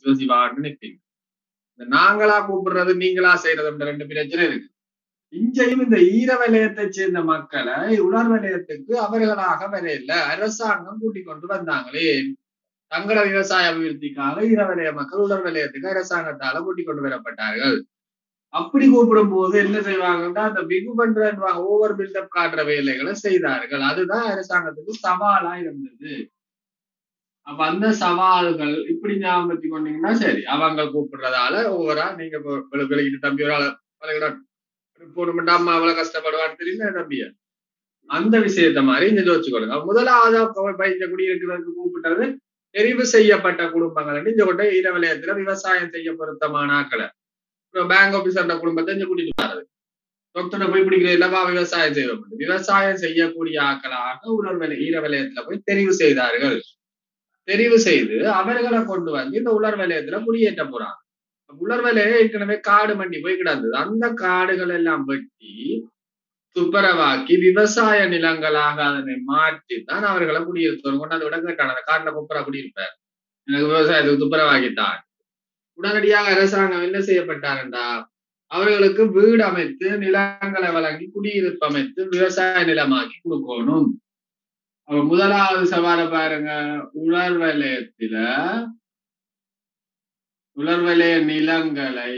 சிவசிவான்னு நினைப்பீங்க இந்த நாங்களா கூப்பிடுறது நீங்களா செய்யறது ரெண்டு பிரச்சனை இருக்கு இங்கேயும் இந்த ஈர வலயத்தை சேர்ந்த மக்களை உலர் வலயத்துக்கு அவர்களாக வரையில அரசாங்கம் கூட்டிக் கொண்டு வந்தாங்களே தங்கள விவசாய அபிவிருத்திக்காக ஈர வலய மக்கள் உலர் வலயத்துக்கு அரசாங்கத்தால கூட்டிக் கொண்டு வரப்பட்டார்கள் அப்படி கூப்பிடும் போது என்ன செய்வாங்கன்னா அந்த பிகு பண்ற ஓவர் பில்டப் காட்டுற வேலைகளை செய்தார்கள் அதுதான் அரசாங்கத்துக்கு சவாலா இருந்தது அப்ப அந்த சவால்கள் இப்படி ஞாபகம் வச்சு கொண்டீங்கன்னா சரி அவங்க கூப்பிடுறதால ஓவரா நீங்க விலகிட்டு தம்பி ஒரு ஆளை போகணும்டா அம்மா அவ்வளவு கஷ்டப்படுவான்னு தெரியல தம்பிய அந்த விஷயத்த மாதிரி இங்க யோசிச்சுக்கொள்ளுங்க முதலாவது பயிற்ச குடியிருக்கிறதுக்கு கூப்பிட்டது தெரிவு செய்யப்பட்ட குடும்பங்கள் இங்க கொண்ட ஈரவலயத்துல விவசாயம் செய்ய பொருத்தமான ஆக்களை பேங்க் ஆபீசர் குடும்பத்தை இங்க கூட்டிட்டு வர்றது டாக்டரை போய் பிடிக்கிற இல்லவா விவசாயம் செய்யப்பட்டு விவசாயம் செய்யக்கூடிய ஆக்களாக உலர் ஈர வலயத்துல போய் தெரிவு செய்தார்கள் தெரிவு செய்து அவர்களை கொண்டு வந்து இந்த உலர் வலயத்துல குடியேற்ற போறாங்க உலர் வலையை ஏற்கனவே காடு மண்டி போய் கிடந்தது அந்த காடுகள் எல்லாம் வெட்டி துப்புரவாக்கி விவசாய நிலங்களாக அதனை மாற்றி தான் அவர்களை குடியிருத்தோம் கொண்டாந்து விட கேட்டான் அந்த காட்டுல குப்பரா குடியிருப்பார் எனக்கு விவசாயத்துக்கு துப்புரவாக்கித்தான் உடனடியாக அரசாங்கம் என்ன செய்யப்பட்டாருண்டா அவர்களுக்கு வீடு அமைத்து நிலங்களை வழங்கி குடியிருப்பு அமைத்து விவசாய நிலமாக்கி கொடுக்கணும் முதலாவது சவால பாருங்க உலர் வலயத்துல உலர்வலய நிலங்களை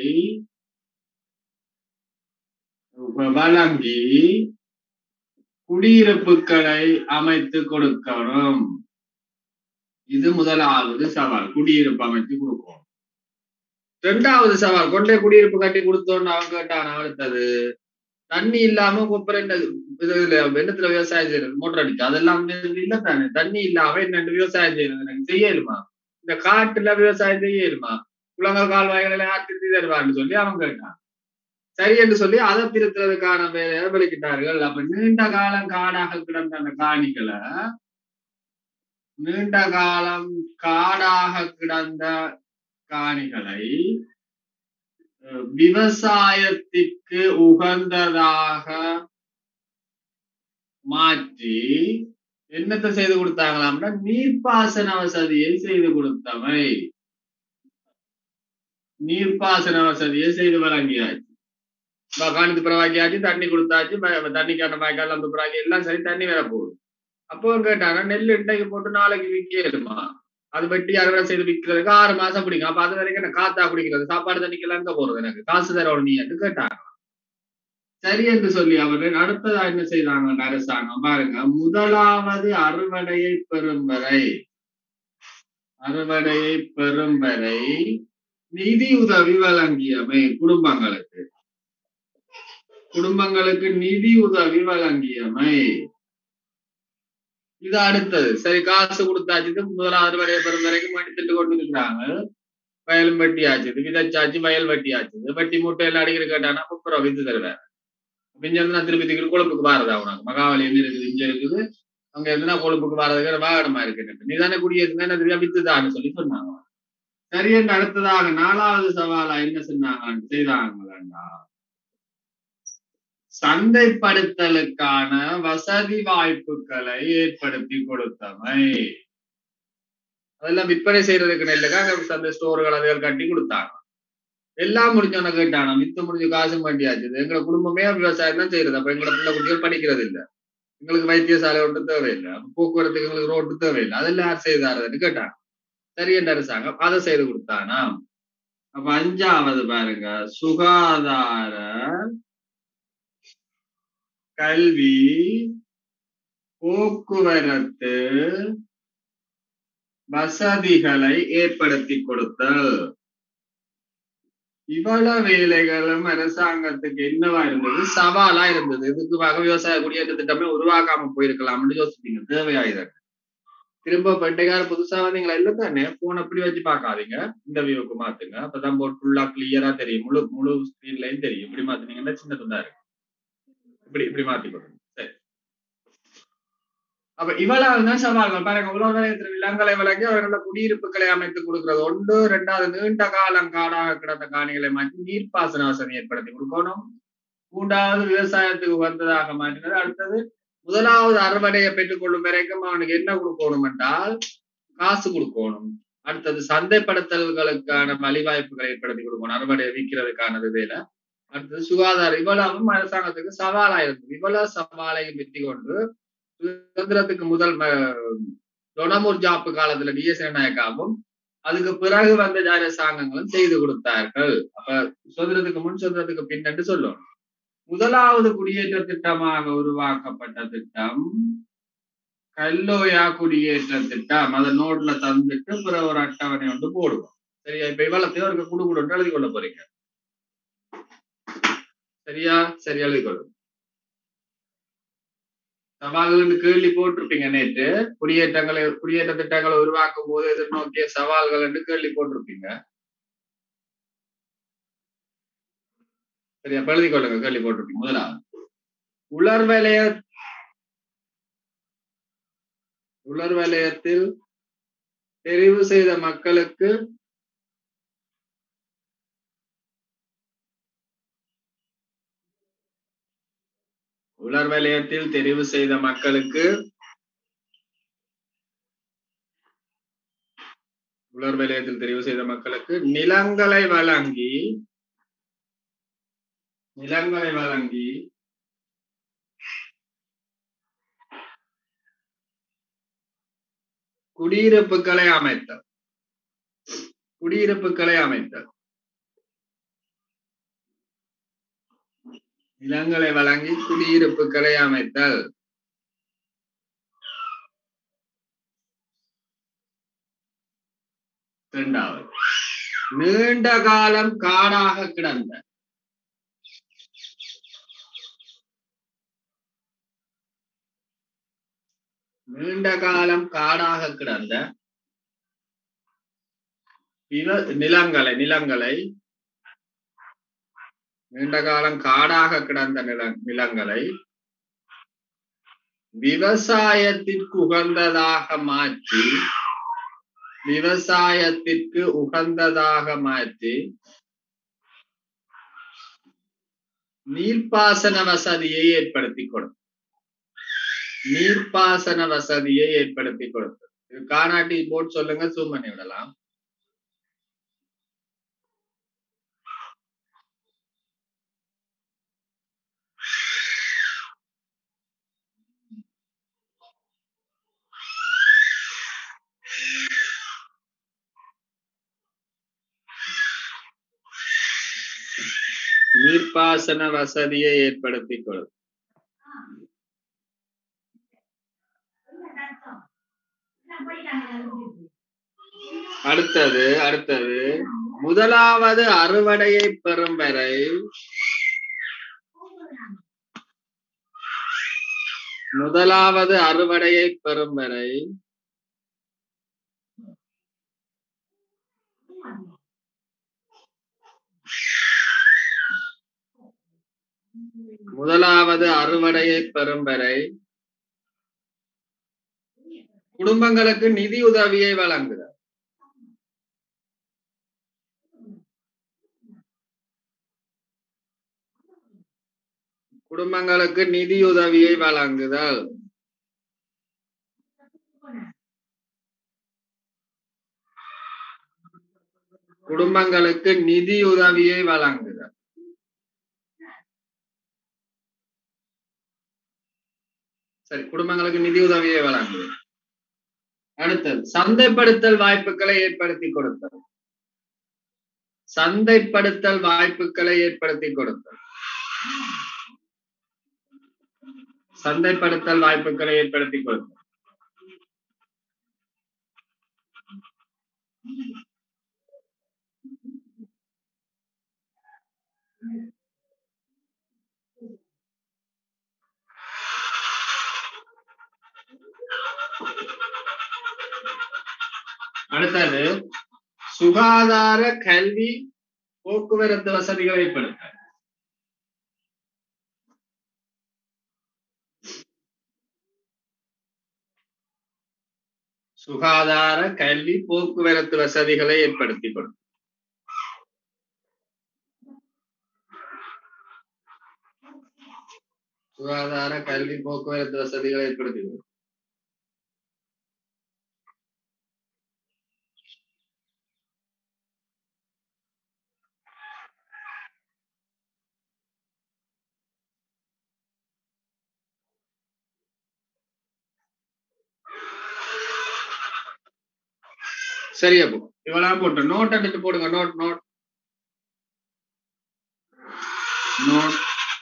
வழங்கி குடியிருப்புகளை அமைத்து கொடுக்கணும் இது முதலாவது சவால் குடியிருப்பு அமைத்து கொடுக்கணும் ரெண்டாவது சவால் கொண்டே குடியிருப்பு கட்டி கொடுத்தோன்னு அவங்க கேட்டான அடுத்தது தண்ணி இல்லாம அப்புறம் என்ன இதுல வெள்ளத்துல விவசாயம் செய்யறது மோட்டர் அடிச்சு அதெல்லாம் இல்ல தானே தண்ணி இல்லாம என்ன விவசாயம் செய்யறது எனக்கு செய்யலுமா இந்த காட்டுல விவசாயம் செய்யலுமா குளங்கள் கால்வாய்களை ஆற்றி தருவார்னு சொல்லி அவங்க கேட்டாங்க சரி என்று சொல்லி அதை திருத்துறதுக்கான வேலையை வெளிக்கிட்டார்கள் அப்ப நீண்ட காலம் காடாக கிடந்த அந்த காணிகளை நீண்ட காலம் காடாக கிடந்த காணிகளை விவசாயத்திற்கு உகந்ததாக மாற்றி என்னத்தை செய்து கொடுத்தாங்களாம்னா நீர்ப்பாசன வசதியை செய்து கொடுத்தவை நீர்ப்பாசன வசதியை செய்து வழங்கியாச்சு காணித்து பிறவாக்கியாச்சு தண்ணி கொடுத்தாச்சு தண்ணிக்கான வாய்க்கால் அந்த பிறவாக்கி எல்லாம் சரி தண்ணி வேற போகுது அப்போ கேட்டாங்க நெல் இன்றைக்கு போட்டு நாளைக்கு விற்கலுமா அது வெட்டி அறுவடை செய்து விற்கிறதுக்கு ஆறு மாசம் பிடிக்கும் அப்ப அது வரைக்கும் எனக்கு காத்தா குடிக்கிறது சாப்பாடு தண்ணிக்கெல்லாம் எங்க போறது எனக்கு காசு தரணும் நீ என்று கேட்டாங்க சரி என்று சொல்லி அவர்கள் அடுத்ததா என்ன செய்தாங்க அரசாங்கம் பாருங்க முதலாவது அறுவடையை பெறும் வரை அறுவடையை பெறும் வரை நிதி உதவி வழங்கியமை குடும்பங்களுக்கு குடும்பங்களுக்கு நிதி உதவி வழங்கியமை இது அடுத்தது சரி காசு கொடுத்தாச்சு முதலாவது வரைய பெறும் வரைக்கும் மடித்துட்டு கொண்டு இருக்கிறாங்க வயலும் வெட்டி ஆச்சுது விதைச்சாச்சு வயல் வெட்டி ஆச்சுது வெட்டி மூட்டை எல்லாம் அடிக்கிற கேட்டானா அப்புறம் வித்து தருவேன் பிஞ்சு நான் திருப்பி திருப்பி கொழுப்புக்கு வாரதா உனக்கு மகாவலி எங்க இருக்குது இங்க இருக்குது அங்க இருந்துனா கொழுப்புக்கு வாரதுக்கு வாகனமா இருக்கு நீ தானே குடியிருந்தா திருப்பி வித்துதான்னு சொல்லி சொன்னாங்க சரி என்று அடுத்ததாக நாலாவது சவாலா என்ன சொன்னாங்க செய்தாங்களா சந்தைப்படுத்தலுக்கான வசதி வாய்ப்புகளை ஏற்படுத்தி கொடுத்தவை அதெல்லாம் விற்பனை செய்யறதுக்கு நெல்லுக்காக அந்த ஸ்டோர்கள் அதுகள் கட்டி கொடுத்தாங்க எல்லாம் முடிஞ்சவன கேட்டானா வித்து முடிஞ்சு காசு பண்ணியாச்சு எங்களை குடும்பமே விவசாயம் தான் செய்யறது அப்ப எங்களோட பிள்ளை குட்டிகள் படிக்கிறது இல்ல எங்களுக்கு வைத்தியசாலை ஒன்றும் தேவையில்லை போக்குவரத்துக்கு எங்களுக்கு ரோட்டு தேவையில்லை அதெல்லாம் யார் செய்தாருன்னு கேட்டாங்க சரி என்ற அரசாங்கம் அதை செய்து கொடுத்தானா அப்ப அஞ்சாவது பாருங்க சுகாதார கல்வி போக்குவரத்து வசதிகளை ஏற்படுத்தி கொடுத்தல் இவ்வளவு வேலைகளும் அரசாங்கத்துக்கு என்னவா இருந்தது சவாலா இருந்தது இதுக்கு விவசாய குடியேற்ற திட்டமே உருவாக்காம போயிருக்கலாம்னு யோசிப்பீங்க தேவையா இதற்கு திரும்ப பண்டைக்கார புதுசா வந்தீங்களா இல்ல தானே போன் அப்படி வச்சு பாக்காதீங்க இந்த வியூக்கு மாத்துங்க அப்பதான் போட் ஃபுல்லா கிளியரா தெரியும் முழு முழு ஸ்கிரீன்லயும் தெரியும் இப்படி மாத்தினீங்கன்னா சின்ன துண்டா இருக்கு இப்படி இப்படி மாத்தி கொடுங்க சரி அப்ப இவ்வளவுதான் சவால்கள் பாருங்க உலகத்தில் நிலங்களை வழங்கி அவர்களோட குடியிருப்புகளை அமைத்து கொடுக்கிறது ஒன்று ரெண்டாவது நீண்ட காலம் காடாக கிடந்த காணிகளை மாற்றி நீர்ப்பாசன வசதி ஏற்படுத்தி கொடுக்கணும் மூன்றாவது விவசாயத்துக்கு வந்ததாக மாற்றினது அடுத்தது முதலாவது அறுவடையை பெற்றுக்கொள்ளும் வரைக்கும் அவனுக்கு என்ன கொடுக்கணும் என்றால் காசு கொடுக்கணும் அடுத்தது சந்தைப்படுத்தல்களுக்கான வழிவாய்ப்புகளை ஏற்படுத்தி கொடுக்கணும் அறுவடை விற்கிறதுக்கான விதையில அடுத்தது சுகாதாரம் இவ்வளவும் அரசாங்கத்துக்கு சவாலா இருந்தது இவ்வளவு சவாலையும் வெற்றி கொண்டு சுதந்திரத்துக்கு முதல் டொனமூர் ஜாப்பு காலத்துல டிஎஸ் நாயக்காவும் அதுக்கு பிறகு வந்த அரசாங்கங்களும் செய்து கொடுத்தார்கள் அப்ப சுதந்திரத்துக்கு முன் சுதந்திரத்துக்கு பின்னென்று சொல்லுவோம் முதலாவது குடியேற்ற திட்டமாக உருவாக்கப்பட்ட திட்டம் கல்லோயா குடியேற்ற திட்டம் அதை நோட்ல தந்துட்டு பிறகு ஒரு அட்டவணை ஒன்று போடுவோம் சரியா இப்ப இவ்வளத்தையும் ஒரு குடு குடு எழுதி கொள்ள போறீங்க சரியா சரியா எழுதி கொள்ளும் சவால்கள் கேள்வி போட்டிருப்பீங்க நேற்று குடியேற்றங்களை குடியேற்ற திட்டங்களை உருவாக்கும் போது எதிர்நோக்கிய சவால்கள் என்று கேள்வி போட்டிருப்பீங்க சரியா எழுதி கொள்ளுங்க கேள்வி போட்டிருப்பீங்க முதலாவது உலர் வலய உலர் வலயத்தில் தெரிவு செய்த மக்களுக்கு உலர் வலயத்தில் தெரிவு செய்த மக்களுக்கு உலர் வலயத்தில் தெரிவு செய்த மக்களுக்கு நிலங்களை வழங்கி நிலங்களை வழங்கி குடியிருப்புகளை அமைத்தல் குடியிருப்புகளை அமைத்தல் நிலங்களை வழங்கி குடியிருப்புகளை அமைத்தல் இரண்டாவது நீண்ட காலம் காடாக கிடந்த நீண்ட காலம் காடாக கிடந்த நிலங்களை நிலங்களை நீண்ட காலம் காடாக கிடந்த நில நிலங்களை விவசாயத்திற்கு உகந்ததாக மாற்றி விவசாயத்திற்கு உகந்ததாக மாற்றி நீர்ப்பாசன வசதியை ஏற்படுத்தி கொடுக்கும் நீர்ப்பாசன வசதியை ஏற்படுத்தி கொடுத்தது காணாட்டி போட் சொல்லுங்க சூம் பண்ணி விடலாம் நீர்ப்பாசன வசதியை ஏற்படுத்தி கொடுக்கும் அடுத்தது அடுத்தது முதலாவது அறுவடையை பெறும் வரை முதலாவது அறுவடையை பெறும் வரை முதலாவது அறுவடையை பெறும் வரை குடும்பங்களுக்கு நிதி உதவியை வழங்குகிறார் குடும்பங்களுக்கு நிதியுதவியை வழங்குதல் குடும்பங்களுக்கு நிதியுதவியை வழங்குதல் சரி குடும்பங்களுக்கு நிதியுதவியை வழங்குதல் அடுத்தது சந்தைப்படுத்தல் வாய்ப்புகளை ஏற்படுத்தி கொடுத்தல் சந்தைப்படுத்தல் வாய்ப்புகளை ஏற்படுத்தி கொடுத்தல் சந்தைப்படுத்தல் வாய்ப்புகளை ஏற்படுத்தி கொடுத்தல் அடுத்தது சுகாதார கல்வி போக்குவரத்து வசதிகளை ஏற்படுத்த சுகாதார கல்வி போக்குவரத்து வசதிகளை ஏற்படுத்தி கொடுக்கும் சுகாதார கல்வி போக்குவரத்து வசதிகளை ஏற்படுத்தி கொடுக்கும் சரியா போ இவெல்லாம் போட்டு நோட் எடுத்து போடுங்க நோட் நோட் நோட்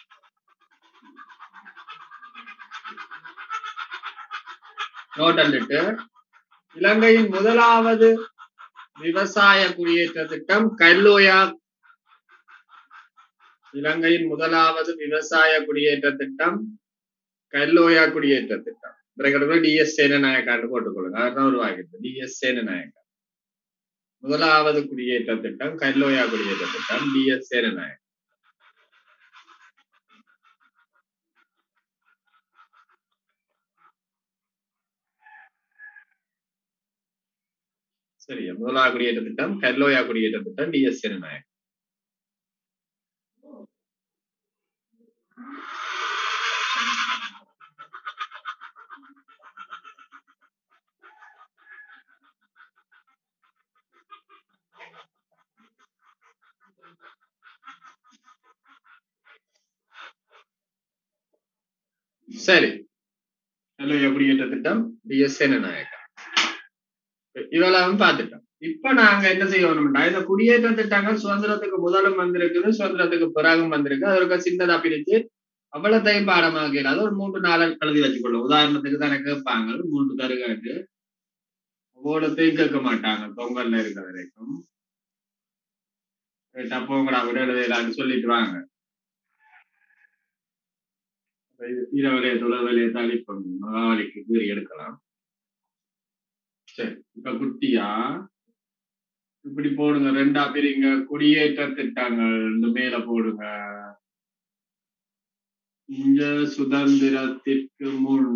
நோட் அண்டிட்டு இலங்கையின் முதலாவது விவசாய குடியேற்ற திட்டம் கல்லோயா இலங்கையின் முதலாவது விவசாய குடியேற்ற திட்டம் கல்லோயா குடியேற்ற திட்டம் பிறகு டிஎஸ் சேனநாயக்கான்னு போட்டுக்கொள்ளுங்க அறுநூறு ரூபாய்க்கு டிஎஸ் சேனநாயக்கா முதலாவது குடியேற்ற திட்டம் கல்லோயா குடியேற்ற திட்டம் டிஎஸ் சேனநாயக் சரியா முதலாவது குடியேற்ற திட்டம் கல்லோயா குடியேற்ற திட்டம் டிஎஸ் சேனநாயக் சரி கல்லோயா குடியேற்ற திட்டம் டிஎஸ் சேனநாயக் இதெல்லாம் பார்த்துட்டோம் இப்ப நாங்க என்ன செய்யணும்னா இந்த குடியேற்ற திட்டங்கள் சுதந்திரத்துக்கு முதலும் வந்திருக்குது சுதந்திரத்துக்கு பிறகும் வந்திருக்கு அது ஒரு சின்னதா பிரிச்சு அவ்வளத்தையும் பாடமாக இல்லாத ஒரு மூன்று நாலு எழுதி வச்சுக்கொள்ளும் உதாரணத்துக்கு தானே கேட்பாங்க மூன்று தருகாட்டு அவ்வளோத்தையும் கேட்க மாட்டாங்க பொங்கல்ல இருக்கிற வரைக்கும் தப்போங்கடா விட எழுதலான்னு சொல்லிட்டு வாங்க ஈரவலைய துளவலைய தாலி பண்ணு மகாவலிக்கு கீறி எடுக்கலாம் சரி இப்ப குட்டியா இப்படி போடுங்க ரெண்டா பிரிங்க குடியேற்ற திட்டங்கள் இந்த மேல போடுங்க இங்க சுதந்திரத்திற்கு முன்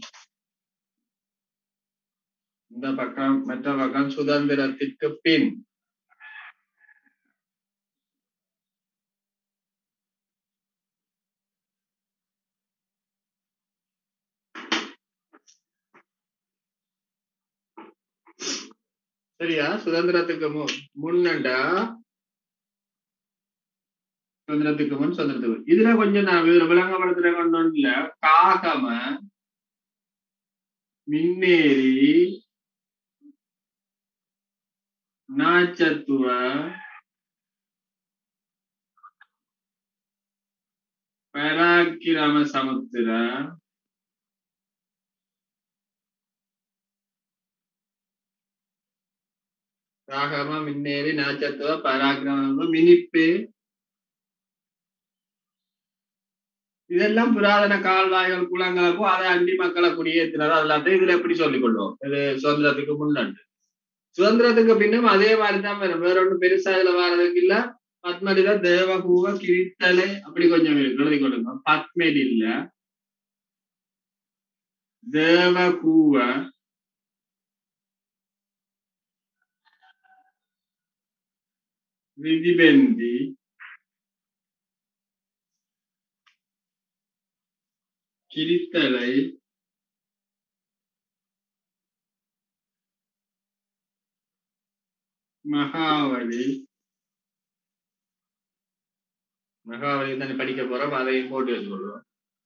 இந்த பக்கம் மற்ற பக்கம் சுதந்திரத்திற்கு பின் சரியா சுதந்திரத்துக்கு மு முன்னண்டா சுதந்திரத்துக்கு முன் சுதந்திரத்துக்கு இதுல கொஞ்சம் நான் இதுல விளங்கப்படுத்துற கொண்டு இல்ல காகம மின்னேரி நாச்சத்துவ பராக்கிரம சமுத்திர ராகம மின்னேரி நாச்சத்துவ பராக்கிரம மினிப்பு இதெல்லாம் புராதன கால்வாய்கள் குளங்களுக்கும் அதை அண்டி மக்களை குடியேற்றினதோ எல்லாத்தையும் இதுல எப்படி சொல்லிக் கொள்வோம் இது சுதந்திரத்துக்கு முன்னாண்டு சுதந்திரத்துக்கு பின்னும் அதே மாதிரி தான் வரும் வேற ஒன்றும் பெருசா இதுல வர்றதுக்கு இல்ல பத்மடித தேவபூவ கிழித்தலை அப்படி கொஞ்சம் எழுதி கொள்ளுங்க பத்மடி இல்ல தேவகூவ விதிபெந்தி கிரித்தலை மகாவலி மகாவலி தானே படிக்க போறோம் அதையும் போட்டு வச்சுக்கொள்வோம்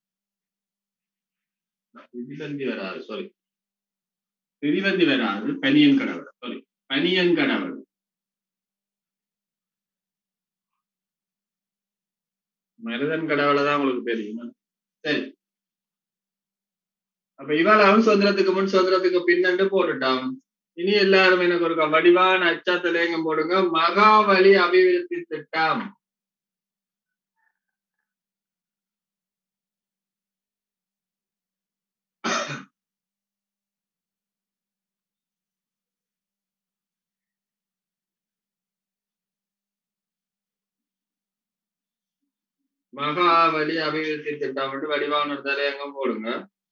விதிபந்தி வராது சாரி விதிபந்தி வராது பனியன் கடவுள் சாரி பனியன் கடவுள் மருதன் கடவுளை தான் உங்களுக்கு தெரியும் சரி அப்ப இவாளாவும் சுதந்திரத்துக்கு முன் சுதந்திரத்துக்கு பின்னண்டு போட்டுட்டான் இனி எல்லாரும் எனக்கு ஒரு வடிவான அச்சாத்தலேங்கம் போடுங்க மகாவலி அபிவிருத்தி திட்டம் மகாவலி அபிவிருத்தி திட்டம் மட்டும் வடிவான தலையங்கம் போடுங்க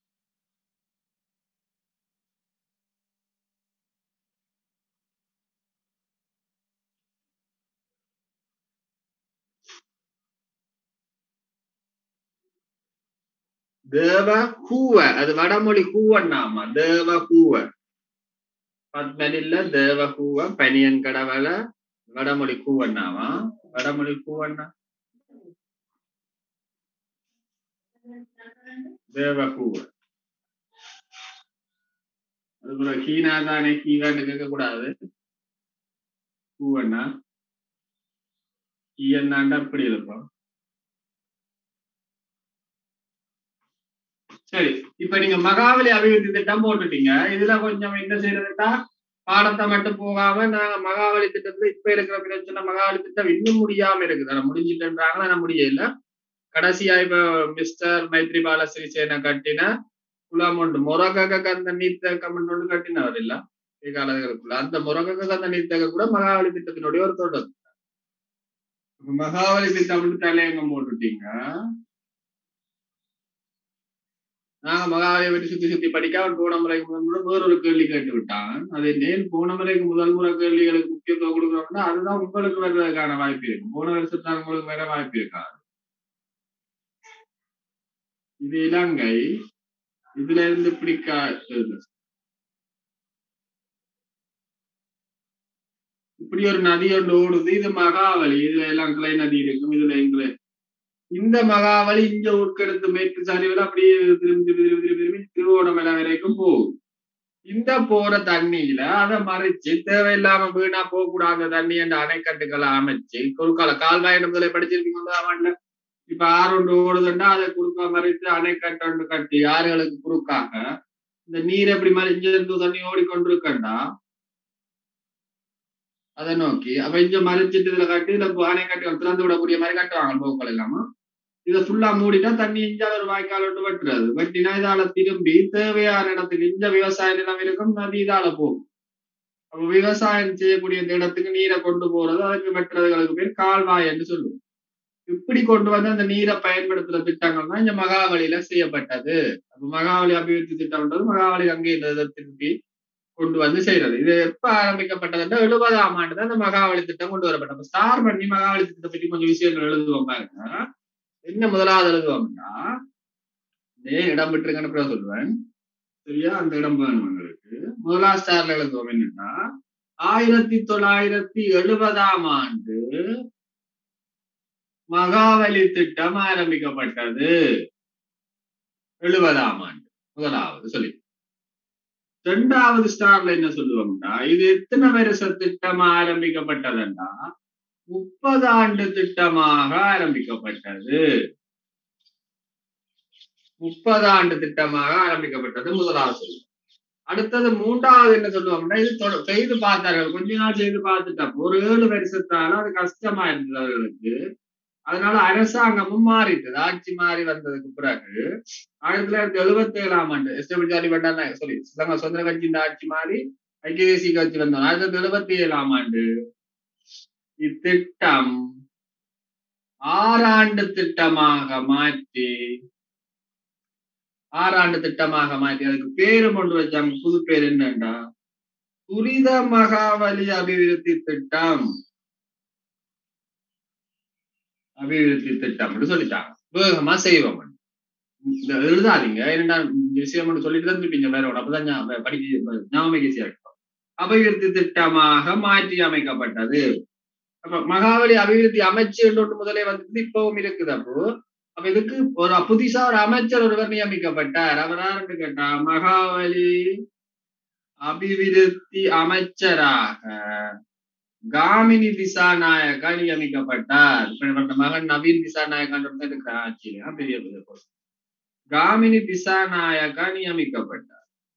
தேவ கூவ அது வடமொழி கூவண்ணாமா தேவ கூவ பத்மனில்ல தேவ கூவ பனியன் கடவல வடமொழி கூவண்ணாமா வடமொழி கூவண்ணா தேவ கூவ அதுக்குள்ள கீனா தானே கீவான்னு கேட்க கூடாது பூவண்ணா ஈயண்ணாண்டா அப்படி இருக்கும் சரி இப்ப நீங்க மகாவலி அபிவிருத்தி திட்டம் போட்டுட்டீங்க இதுல கொஞ்சம் என்ன செய்யறதுன்னா பாடத்தை மட்டும் போகாம நாங்க மகாவலி திட்டத்துல இப்ப இருக்கிற பிரச்சனை மகாவலி திட்டம் இன்னும் முடியாம இருக்குது ஆனா முடிஞ்சிட்டுன்றாங்க ஆனா முடியல கடைசியா இப்ப மிஸ்டர் மைத்ரிபால சிறிசேன கட்டின குலாம் ஒன்று மொரக கந்த நீர்த்தேக்கம் ஒன்று கட்டினவர் இல்ல காலங்களுக்குள்ள அந்த முரக கந்த நீர்த்தேக்க கூட மகாவலி திட்டத்தினுடைய ஒரு தொடர் மகாவலி திட்டம் தலையங்கம் போட்டுட்டீங்க நாங்க மகாவலியை பற்றி சுத்தி சுத்தி படிக்க அவன் போன முறைக்கு முதல் முறை வேறொரு கேள்வி கேட்டு விட்டான் அது ஏன் போன முறைக்கு முதல் முறை கேள்விகளுக்கு முக்கியத்துவம் கொடுக்குறோம்னா அதுதான் உங்களுக்கு வர்றதுக்கான வாய்ப்பு இருக்கு போன வருஷத்துல உங்களுக்கு வேற வாய்ப்பு இருக்காது இது இலங்கை இதுல இருந்து இப்படி இப்படி ஒரு நதி ஒன்று ஓடுது இது மகாவலி இதுல எல்லாம் கிளை நதி இருக்கும் இதுல எங்களை இந்த மகாவலி இங்க உட்கெடுத்து மேற்கு சரிவில் அப்படியே திரும்பி திரும்பி திரும்பி திரும்பி திரும்பி திருவோணமலை வரைக்கும் போகும் இந்த போற தண்ணியில அதை மறைச்சு தேவையில்லாம வீணா போகக்கூடாத தண்ணி என்ற அணைக்கட்டுகளை அமைச்சு குறுக்கால கால்வாய் முதலை படிச்சிருக்கீங்க அவன்ல இப்ப ஆறு ஒன்று ஓடுதுன்னா அதை குறுக்கா மறைத்து அணைக்கட்டு ஒன்று கட்டி ஆறுகளுக்கு குறுக்காக இந்த நீர் எப்படி மாதிரி இங்க இருந்து தண்ணி ஓடிக்கொண்டிருக்கண்டா அதை நோக்கி அப்ப இங்க மறைச்சிட்டு இதுல கட்டி இதுல அணைக்கட்டு திறந்து விடக்கூடிய மாதிரி கட்டுவாங்க போக்கள் இல்லாம இதை ஃபுல்லா மூடிட்டா தண்ணி இஞ்சா ஒரு வாய்க்கால் விட்டு வெட்டுறது வெட்டினா இதால திரும்பி தேவையான இடத்துக்கு இந்த விவசாய நிலம் இருக்கும் நதி இதால போகும் அப்ப விவசாயம் செய்யக்கூடிய இந்த இடத்துக்கு நீரை கொண்டு போறது அதுக்கு வெட்டுறதுகளுக்கு பேர் கால்வாய் என்று சொல்லுவோம் இப்படி கொண்டு வந்து அந்த நீரை பயன்படுத்துற திட்டங்கள் தான் இந்த மகாவலியில செய்யப்பட்டது அப்ப மகாவலி அபிவிருத்தி திட்டம்ன்றது மகாவலி கங்கை திருப்பி கொண்டு வந்து செய்யறது இது எப்ப ஆரம்பிக்கப்பட்டதுன்னா எழுபதாம் ஆண்டு தான் இந்த மகாவலி திட்டம் கொண்டு வரப்பட்டது ஸ்டார் பண்ணி மகாவலி திட்டத்தை பற்றி கொஞ்சம் விஷயங்கள் எழுதுவோம் பாருங்க என்ன முதலாவது எழுதுவோம்னா இடம் விட்டுருங்கன்னு சொல்லுவேன் சரியா அந்த இடம் வேணும் எங்களுக்கு முதலாவது ஸ்டார்ல எழுதுவோம் என்னன்னா ஆயிரத்தி தொள்ளாயிரத்தி எழுபதாம் ஆண்டு மகாவலி திட்டம் ஆரம்பிக்கப்பட்டது எழுபதாம் ஆண்டு முதலாவது சொல்லி ரெண்டாவது ஸ்டார்ல என்ன சொல்லுவோம்னா இது எத்தனை வருஷ திட்டம் ஆரம்பிக்கப்பட்டதுன்னா முப்பது ஆண்டு திட்டமாக ஆரம்பிக்கப்பட்டது முப்பது ஆண்டு திட்டமாக ஆரம்பிக்கப்பட்டது முதலாவது சொல்லுவோம் அடுத்தது மூன்றாவது என்ன சொல்லுவோம்னா இது செய்து பார்த்தார்கள் கொஞ்ச நாள் செய்து பார்த்துட்டப்போ ஒரு ஏழு வருஷத்தால அது கஷ்டமா இருந்தது அவர்களுக்கு அதனால அரசாங்கமும் மாறிட்டது ஆட்சி மாறி வந்ததுக்கு பிறகு ஆயிரத்தி தொள்ளாயிரத்தி எழுபத்தி ஏழாம் ஆண்டு எஸ்டபிள் ஜாலி பண்டான சாரி சிலங்க சுதந்திர கட்சி இந்த ஆட்சி மாறி ஐக்கிய தேசிய கட்சி வந்தோம் ஆயிரத்தி தொள்ளாயிரத்தி எழுபத்தி ஏழாம் ஆண்டு இத்திட்டம் ஆறாண்டு திட்டமாக மாற்றி ஆறாண்டு திட்டமாக மாற்றி அதுக்கு பேரு கொண்டு வச்சாங்க புது பேர் என்னண்டா துரித மகாவலி அபிவிருத்தி திட்டம் அபிவிருத்தி திட்டம் சொல்லிட்டாங்க வேகமா செய்வோம் எழுதாதீங்க இரண்டாம் விஷயம் சொல்லிட்டு தான் இருப்பீங்க வேற ஒன்று அப்பதான் படிக்க ஞாபகம் ஈஸியா இருக்கும் அபிவிருத்தி திட்டமாக மாற்றி அமைக்கப்பட்டது அப்ப மகாவலி அபிவிருத்தி அமைச்சு ஒன்று முதலே வந்து இப்பவும் இருக்குது அப்போ அப்ப இதுக்கு ஒரு புதுசா ஒரு அமைச்சர் ஒருவர் நியமிக்கப்பட்டார் அவர் யாருன்னு கேட்டா மகாவலி அபிவிருத்தி அமைச்சராக காமினி திசாநாயக்கா நியமிக்கப்பட்டார் இப்ப மகன் நவீன் திசாநாயக்கான் இருக்கிற ஆட்சியில பெரிய பெரிய காமினி திசாநாயக்கா நியமிக்கப்பட்டார்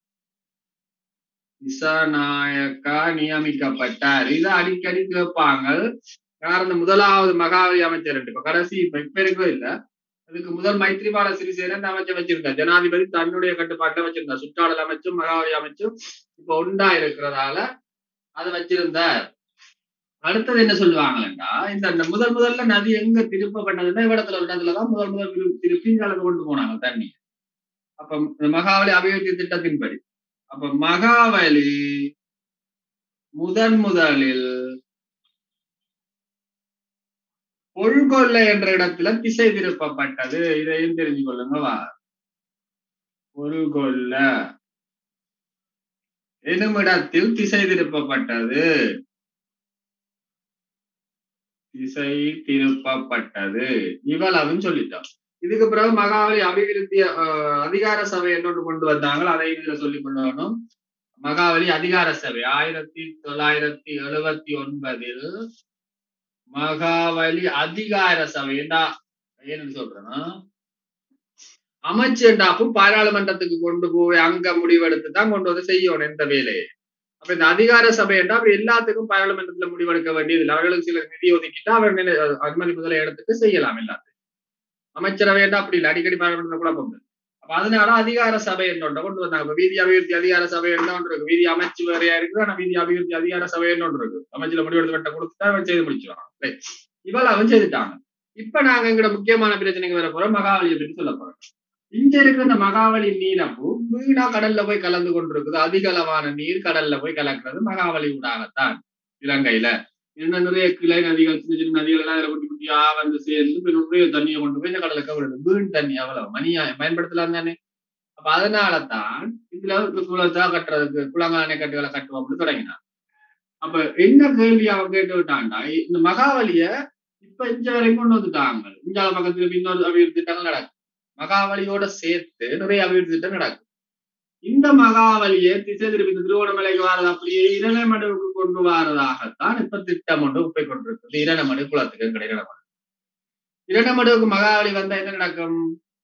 திசாநாயக்கா நியமிக்கப்பட்டார் இதை அடிக்கடி கேட்பாங்க காரணம் முதலாவது மகாவலி அமைச்சர் இப்ப கடைசி இப்ப இப்ப இருக்கவே இல்ல அதுக்கு முதல் மைத்ரிபால சிறிசேன அமைச்சர் வச்சிருந்தார் ஜனாதிபதி தன்னுடைய கட்டுப்பாட்டுல வச்சிருந்தார் சுற்றாடல் அமைச்சும் மகாவலி அமைச்சும் இப்ப உண்டா இருக்கிறதால அதை வச்சிருந்தார் அடுத்தது என்ன சொல்லுவாங்கன்னா இந்த முதல் முதல்ல நதி எங்க திருப்பப்பட்டதுன்னா இவ்விடத்துல ஒரு இடத்துலதான் முதல் முதல் திருப்பி அளவு கொண்டு போனாங்க தண்ணி அப்ப மகாவலி அபிவிருத்தி திட்டத்தின்படி அப்ப மகாவலி முதன் முதலில் பொல்கொல்லை என்ற இடத்துல திசை திருப்பப்பட்டது இதையும் தெரிஞ்சு கொள்ளுங்க வா பொல்கொல்ல எனும் இடத்தில் திசை திருப்பப்பட்டது திசை திருப்பப்பட்டது இவ்வளவுன்னு சொல்லிட்டோம் இதுக்கு பிறகு மகாவலி அபிவிருத்தி அதிகார சபை என்னொன்று கொண்டு வந்தாங்க அதை இதுல சொல்லி கொண்டு வரணும் மகாவலி அதிகார சபை ஆயிரத்தி தொள்ளாயிரத்தி எழுபத்தி ஒன்பதில் மகாவலி அதிகார சபை ஏண்டா ஏன்னு சொல்றேன்னா அமைச்சேண்டாப்பும் பாராளுமன்றத்துக்கு கொண்டு போய் அங்க முடிவெடுத்து தான் கொண்டு வந்து செய்யணும் இந்த வேலையை அப்ப இந்த அதிகார சபை என்றா அப்படி எல்லாத்துக்கும் பாராளுமன்றத்துல முடிவெடுக்க வேண்டியது அவர்களுக்கு சில நிதி ஒதுக்கிட்டா அவர் நிலை அனுமதி முதல இடத்துக்கு செய்யலாம் எல்லாத்தையும் அமைச்சரவை என்றா அப்படி இல்லை அடிக்கடி பாராளுமன்றத்துல குழப்பம் அப்ப அதனால அதிகார சபை என்னொன்ற கொண்டு வந்தாங்க இப்ப வீதி அபிவிருத்தி அதிகார சபை என்ன ஒன்று இருக்கு வீதி அமைச்சு வேறையா இருக்குது ஆனா வீதி அபிவிருத்தி அதிகார சபை என்ன ஒன்று இருக்கு அமைச்சுல முடிவெடுத்து வெட்ட கொடுத்துட்டா அவன் செய்து முடிச்சுவான் இவள் அவன் செய்துட்டாங்க இப்ப நாங்க எங்களோட முக்கியமான பிரச்சனைக்கு வர போறோம் மகாவலியை பற்றி சொல்ல போறோம் இங்க இருக்கிற இந்த மகாவலி நீரப்பு வீணா கடல்ல போய் கலந்து கொண்டிருக்குது அதிக அளவான நீர் கடல்ல போய் கலக்கிறது மகாவலி ஊடாகத்தான் இலங்கையில என்ன நிறைய கிளை நதிகள் சின்ன சின்ன நதிகள் எல்லாம் குட்டி குட்டியா வந்து சேர்ந்து இப்ப நிறைய தண்ணியை கொண்டு போய் இந்த கடலுக்கு விடுது வீண் தண்ணி அவ்வளவு மணியா பயன்படுத்தலாம் தானே அப்ப அதனாலதான் இதுல குளத்தா கட்டுறதுக்கு குளங்கள் அணைக்கட்டுகளை கட்டுவோம் அப்படின்னு தொடங்கினான் அப்ப என்ன கேள்வி அவன் கேட்டு விட்டான்டா இந்த மகாவலிய இப்ப இஞ்ச வரைக்கும் கொண்டு வந்துட்டாங்க இஞ்சால பக்கத்துல இன்னொரு அபிவிருத்தி திட்டங்கள் நடக்கும் மகாவலியோட சேர்த்து நிறைய அபிவிருத்தி திட்டம் நடக்கும் இந்த மகாவலியை திசை திருப்பி இந்த திருவோணமலைக்கு வாரது அப்படியே இரணைமடுவுக்கு கொண்டு வாரதாகத்தான் இப்ப திட்டம் ஒன்று உப்பை கொண்டிருக்கிறது இரணைமடு குளத்துக்கு கிடையாது இரணைமடுவுக்கு மகாவலி வந்தா என்ன நடக்கும்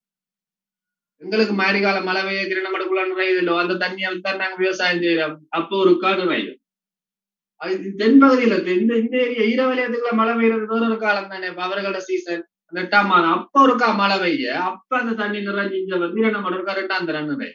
எங்களுக்கு மாரிகால மழை பெய்ய கிரணமடுக்குள்ள நிறையுதில்லோ அந்த தண்ணியால் தான் நாங்க விவசாயம் செய்யறோம் அப்போ ஒரு காடு நிறையும் அது தென்பகுதியில இந்த இந்த ஏரியா ஈரவலயத்துக்குள்ள மழை பெய்யறது வேற ஒரு காலம் தானே அவர்களோட சீசன் அந்த எட்டாம் மாதம் அப்ப ஒருக்கா மழை பெய்ய அப்ப அந்த தண்ணி நிறைஞ்சிஞ்ச வந்து இரண்டு இருக்கா ரெண்டாம் தரம் நிறை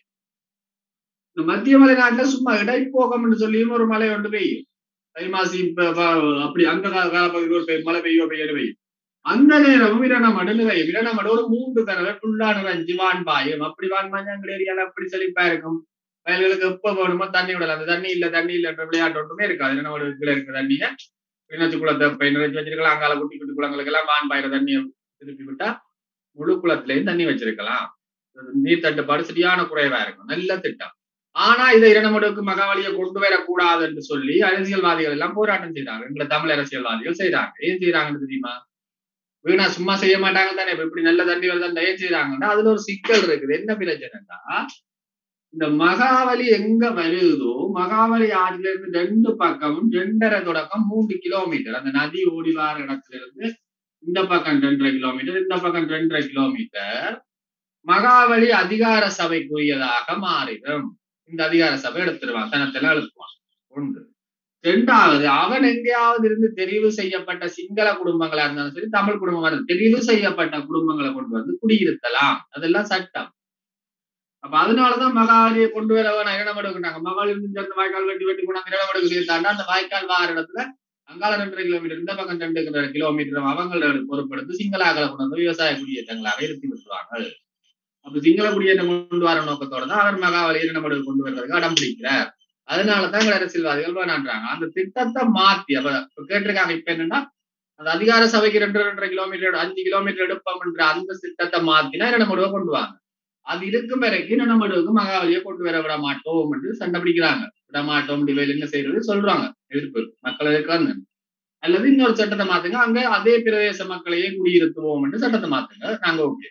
இந்த மத்திய மலை நாட்டுல சும்மா இடைப்போகம்னு சொல்லியும் ஒரு மழை ஒன்று பெய்யும் தை மாசி அப்படி அந்த காலப்பகுதியில் ஒரு மழை பெய்யோ பெய்யோ பெய்யும் அந்த நேரமும் இரணமடு நிறையும் இரணமடு ஒரு மூன்று தடவை ஃபுல்லா நிறைஞ்சு வான் பாயும் அப்படி வான் பாஞ்சா எங்க ஏரியால அப்படி செழிப்பா இருக்கும் வயல்களுக்கு எப்ப வேணுமோ தண்ணி விடலாம் அந்த தண்ணி இல்ல தண்ணி இல்லைன்ற விளையாட்டு ஒன்றுமே இருக்காது இரணமடு கீழே இருக்க தண்ணிய இணைச்சு குளத்தை இப்ப நிறைச்சு வச்சிருக்கலாம் அங்கால குட்டி குட்டி குளங்களுக்கு எல்லாம் வான் பாயிற தண்ணியை திருப்பி விட்டா முழு குளத்திலையும் தண்ணி வச்சிருக்கலாம் நீர் தட்டுப்பாடு சரியான குறைவா இருக்கும் நல்ல திட்டம் ஆனா இதை இரணமடுக்கு மகாவலியை கொண்டு வரக்கூடாது என்று சொல்லி அரசியல்வாதிகள் எல்லாம் போராட்டம் செய்தாங்க எங்களை தமிழ் அரசியல்வாதிகள் செய்தாங்க ஏன் செய்யறாங்கன்னு தெரியுமா வீணா சும்மா செய்ய மாட்டாங்க தானே இப்படி நல்ல தண்ணி வருதான் ஏன் செய்யறாங்கன்னா அதுல ஒரு சிக்கல் இருக்குது என்ன பிரச்சனைன்னா இந்த மகாவலி எங்க வருதோ மகாவலி ஆற்றுல இருந்து ரெண்டு பக்கமும் ரெண்டரை தொடக்கம் மூன்று கிலோமீட்டர் அந்த நதி ஓடி வார இடத்துல இருந்து இந்த பக்கம் ரெண்டரை கிலோமீட்டர் இந்த பக்கம் ரெண்டரை கிலோமீட்டர் மகாவலி அதிகார சபைக்குரியதாக மாறிடும் இந்த அதிகார சபை எடுத்துருவான் தனத்தெல்லாம் எழுப்புவான் ஒன்று ரெண்டாவது அவன் எங்கேயாவது இருந்து தெரிவு செய்யப்பட்ட சிங்கள குடும்பங்களா இருந்தாலும் சரி தமிழ் குடும்பமா இருந்தாலும் தெரிவு செய்யப்பட்ட குடும்பங்களை கொண்டு வந்து குடியிருத்தலாம் அதெல்லாம் சட்டம் அப்ப அதனாலதான் மகாவலியை கொண்டு வர வேணாம் இரணமடுக்குனாங்க மகாவலி இருந்து அந்த வாய்க்கால் வெட்டி வெட்டி கொண்டாந்து இரணமடுக்கு சேர்த்தாண்டா அந்த வாய்க்கால் வார இடத்துல அங்கால ரெண்டரை கிலோமீட்டர் இந்த பக்கம் ரெண்டு கிலோமீட்டர் அவங்களை பொறுப்படுத்தி சிங்களாக்களை கொண்டு வந்து விவசாய குடியேற்றங்களாக இருத்தி விட்டுருவாங்க அப்ப சிங்கள குடியேற்றம் கொண்டு வர நோக்கத்தோட தான் அவர் மகாவலி இரணமடுக்கு கொண்டு வர்றதுக்கு அடம் பிடிக்கிறார் அதனாலதான் எங்க அரசியல்வாதிகள் வேணான்றாங்க அந்த திட்டத்தை மாத்தி அப்ப கேட்டிருக்காங்க இப்ப என்னன்னா அந்த அதிகார சபைக்கு ரெண்டு ரெண்டரை கிலோமீட்டர் அஞ்சு கிலோமீட்டர் எடுப்போம்ன்ற அந்த திட்டத்தை மாத்தினா இரணமடுவை கொண்டு வாங்க அது இருக்கும் வரைக்கும் இரணமடுவுக்கு மகாவலியை கொண்டு வர விட மாட்டோம் என்று சண்டை பிடிக்கிறாங்க விட மாட்டோம் டிவைல் என்ன செய்யறது சொல்றாங்க எதிர்ப்பு மக்கள் இருக்காங்க அல்லது இன்னொரு சட்டத்தை மாத்துங்க அங்க அதே பிரதேச மக்களையே குடியிருத்துவோம் என்று சட்டத்தை மாத்துங்க நாங்க ஓகே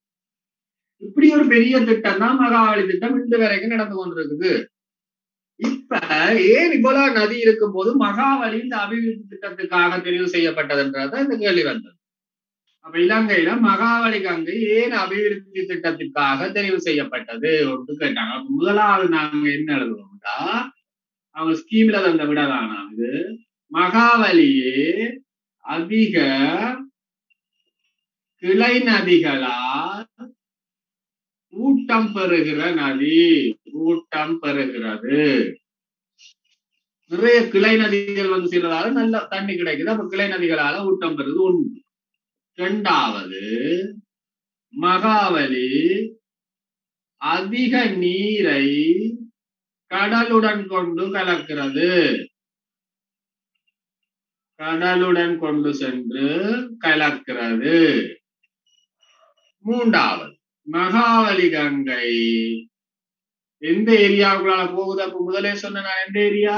இப்படி ஒரு பெரிய திட்டம் தான் மகாவலி திட்டம் இன்று வரைக்கும் நடந்து கொண்டிருக்குது இப்ப ஏன் இவ்வளவு நதி இருக்கும் போது மகாவலி இந்த அபிவிருத்தி திட்டத்துக்காக தெரிவு செய்யப்பட்டதுன்றதான் இந்த கேள்வி வந்தது அப்ப இலங்கையில மகாவலி கங்கை ஏன் அபிவிருத்தி திட்டத்திற்காக தெரிவு செய்யப்பட்டது ஒன்று கேட்டாங்க அப்ப முதலாவது நாங்க என்ன எழுதுவோம்டா அவங்க ஸ்கீம்ல தந்த விடலானாது மகாவலியே அதிக கிளை நதிகளால் ஊட்டம் பெறுகிற நதி ஊட்டம் பெறுகிறது நிறைய கிளை நதிகள் வந்து சேர்றதால நல்ல தண்ணி கிடைக்குது அப்ப கிளை நதிகளால ஊட்டம் பெறுது ஒன்று இரண்டாவது மகாவலி அதிக நீரை கடலுடன் கொண்டு கலக்கிறது கடலுடன் கொண்டு சென்று கலக்கிறது மூன்றாவது மகாவலி கங்கை எந்த ஏரியாவுக்குள்ளால போகுது அப்ப முதலே சொன்ன நான் எந்த ஏரியா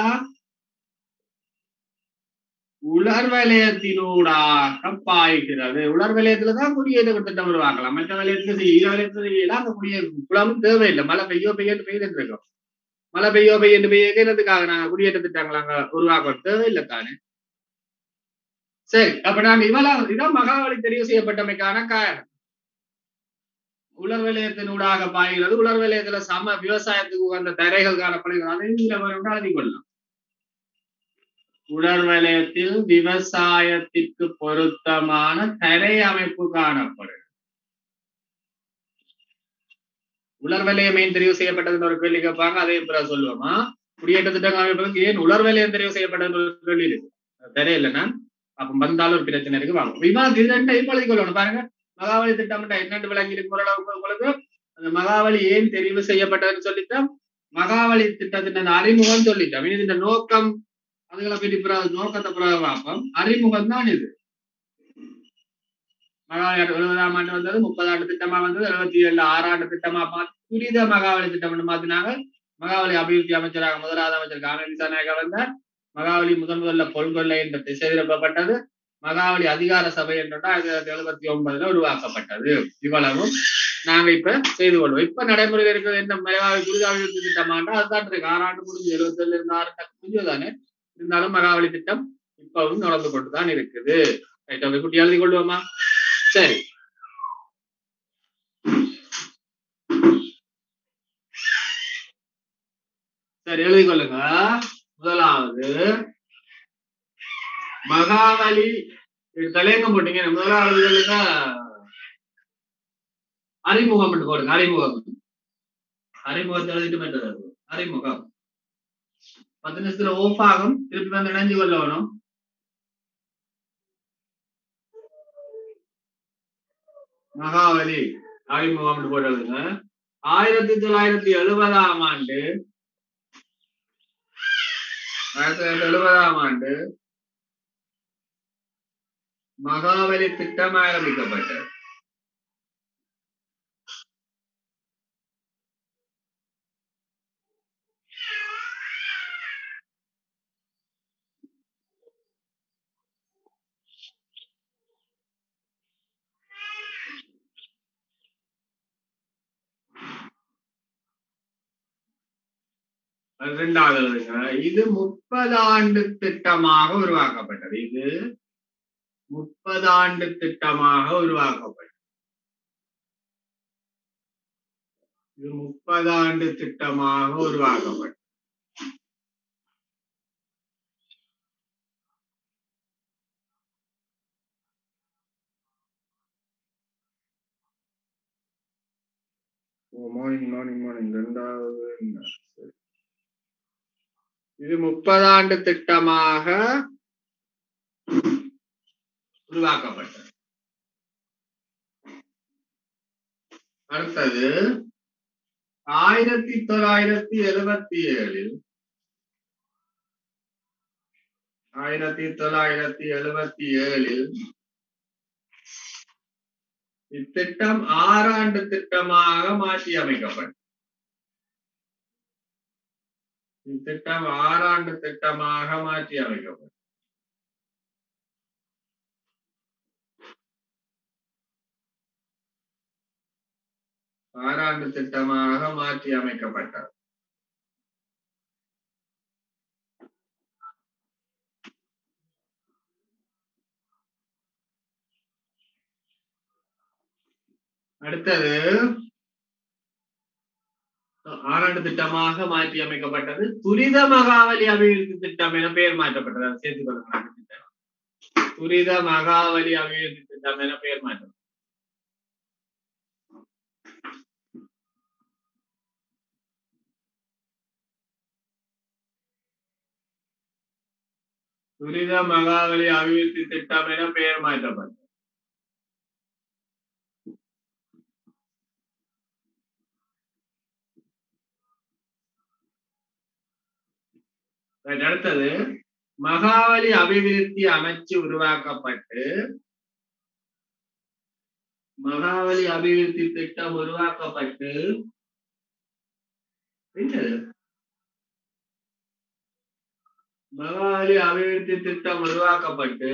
உலர் வலயத்தினூடாக பாய்கிறது உலர் வலயத்துலதான் குடியேற்ற திட்டம் உருவாக்கலாம் மற்ற வலயத்துல ஈர வலயத்துல செய்யலாம் அந்த குடியேற்ற குளமும் தேவையில்லை மழை பெய்யோ பெய்யன்னு பெய்துட்டு இருக்கும் மழை பெய்யோ பெய்யு பெய்ய என்னதுக்காக நாங்க குடியேற்ற திட்டங்கள் அங்க உருவாக்க தேவையில்லை தானே சரி அப்ப நாங்க இவ்வளவு இதான் மகாவலி தெரிவு செய்யப்பட்டமைக்கான காரணம் உலர் வலயத்தினூடாக பாய்கிறது உலர் வலயத்துல சம விவசாயத்துக்கு உகந்த தரைகள் காணப்படுகிறது அதையும் இதுல வேணும்னா எழுதி கொள்ளலாம் உலர் வலயத்தில் விவசாயத்திற்கு பொருத்தமான தரை அமைப்பு காணப்படும் உலர் வலயம் ஏன் தெரிவு செய்யப்பட்டதுன்னு ஒரு கேள்வி கேட்பாங்க அதையும் பிறகு சொல்லுவோமா குடியேற்ற திட்டங்கள் அமைப்பதற்கு ஏன் உலர் வலயம் தெரிவு செய்யப்பட்டதுன்னு ஒரு கேள்வி இருக்கு தரை இல்லைன்னா அப்ப வந்தாலும் ஒரு பிரச்சனை இருக்கு வாங்க விவாதம் இது ரெண்டையும் எழுதி கொள்ளணும் பாருங்க மகாவலி திட்டம் என்னென்று விளங்கி இருக்கும் ஓரளவுக்கு உங்களுக்கு அந்த மகாவலி ஏன் தெரிவு செய்யப்பட்டதுன்னு சொல்லிட்டோம் மகாவலி திட்டத்தின் அந்த அறிமுகம் சொல்லிட்டோம் இனி இந்த நோக்கம் அதுகளை பற்றி பிறகு நோக்கத்தை பிறகு பார்ப்போம் அறிமுகம் தான் இது மகாவலி எழுபதாம் ஆண்டு வந்தது முப்பது ஆண்டு திட்டமா வந்தது எழுபத்தி ஏழு ஆறாண்டு திட்டமா பார்த்து துரித மகாவலி திட்டம் மாத்தினாங்க மகாவலி அபிவிருத்தி அமைச்சராக முதலாவது அமைச்சர் காமதி நாயகா வந்தார் மகாவலி முதன் முதல்ல பொன்கொள்ளை என்ற திசை திருப்பப்பட்டது மகாவலி அதிகார சபை என்ற ஆயிரத்தி தொள்ளாயிரத்தி எழுபத்தி ஒன்பதுல உருவாக்கப்பட்டது இவ்வளவும் நாங்க இப்ப செய்து கொள்வோம் இப்ப நடைமுறையில் இருக்கிறது என்ன மகாவலி குருதாவிருத்தி திட்டமாண்டா அதுதான் இருக்கு ஆறாண்டு முடிஞ்சு எழுபத்தி ஏழுல இருந்து ஆறு முடிஞ்சதானே இருந்தாலும் மகாவலி திட்டம் இப்பவும் நடந்து கொண்டுதான் இருக்குது ரைட் குட்டி எழுதி கொள்வோமா சரி சரி எழுதி கொள்ளுங்க முதலாவது மகாவலி தலையங்கம் போட்டீங்க முதலாவது சொல்லுங்க அறிமுகம் போடுங்க அறிமுகம் அறிமுகத்தை எழுதிட்டு பண்றது அறிமுகம் பத்து நிமிஷத்துல ஓஃப் ஆகும் திருப்பி வந்து இணைஞ்சு கொள்ளணும் மகாவலி அறிமுகம் போடுறதுங்க ஆயிரத்தி தொள்ளாயிரத்தி எழுபதாம் ஆண்டு ஆயிரத்தி தொள்ளாயிரத்தி எழுபதாம் ஆண்டு மகாவலி திட்டம் ஆரம்பிக்கப்பட்டது இரண்டாவதுங்க இது முப்பது ஆண்டு திட்டமாக உருவாக்கப்பட்டது இது முப்பது ஆண்டு திட்டமாக உருவாக்கப்பட்டது இது முப்பது ஆண்டு திட்டமாக உருவாக்கப்பட்டது மார்னிங் மார்னிங் மார்னிங் ரெண்டாவது இது முப்பது ஆண்டு திட்டமாக உருவாக்கப்பட்டது அடுத்தது ஆயிரத்தி தொள்ளாயிரத்தி எழுபத்தி ஏழில் ஆயிரத்தி தொள்ளாயிரத்தி எழுபத்தி ஏழில் இத்திட்டம் ஆறாண்டு திட்டமாக மாற்றி அமைக்கப்பட்டது இத்திட்டம் ஆறாண்டு திட்டமாக மாற்றி அமைக்கப்பட்டது ஆறாண்டு திட்டமாக மாற்றி அமைக்கப்பட்டது அடுத்தது ஆறாண்டு திட்டமாக மாற்றி அமைக்கப்பட்டது துரித மகாவலி அபிவிருத்தி திட்டம் என பெயர் மாற்றப்பட்டது அதை சேர்த்துக் கொள்ளுங்கள் துரித மகாவலி அபிவிருத்தி திட்டம் என பெயர் மாற்றம் துரித மகாவலி அபிவிருத்தி திட்டம் என பெயர் மாற்றப்பட்டது அடுத்தது மகாவலி அபிவிருத்தி அமைச்சு உருவாக்கப்பட்டு மகாவலி அபிவிருத்தி திட்டம் உருவாக்கப்பட்டு என்னது மகாவலி அபிவிருத்தி திட்டம் உருவாக்கப்பட்டு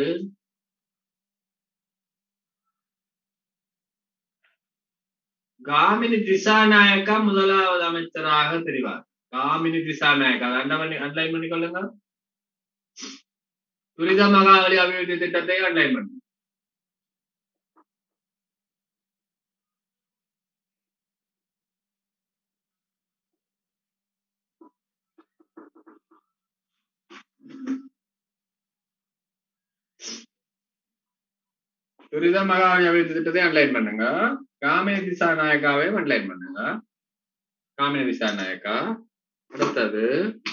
காமினி திசாநாயக்கா முதலாவது அமைச்சராக தெரிவார் காமினி திசாநாயக் அதை அண்டமணி அண்டர்லைன் பண்ணி கொள்ளுங்க துரித மகாவலி அபிவிருத்தி திட்டத்தை அண்டர்லைன் பண்ணு துரித மகாவலி அபிவிருத்தி திட்டத்தை அண்டர்லைன் பண்ணுங்க காமினி திசாநாயக்காவையும் அண்டர்லைன் பண்ணுங்க காமினி திசாநாயக்கா அடுத்தது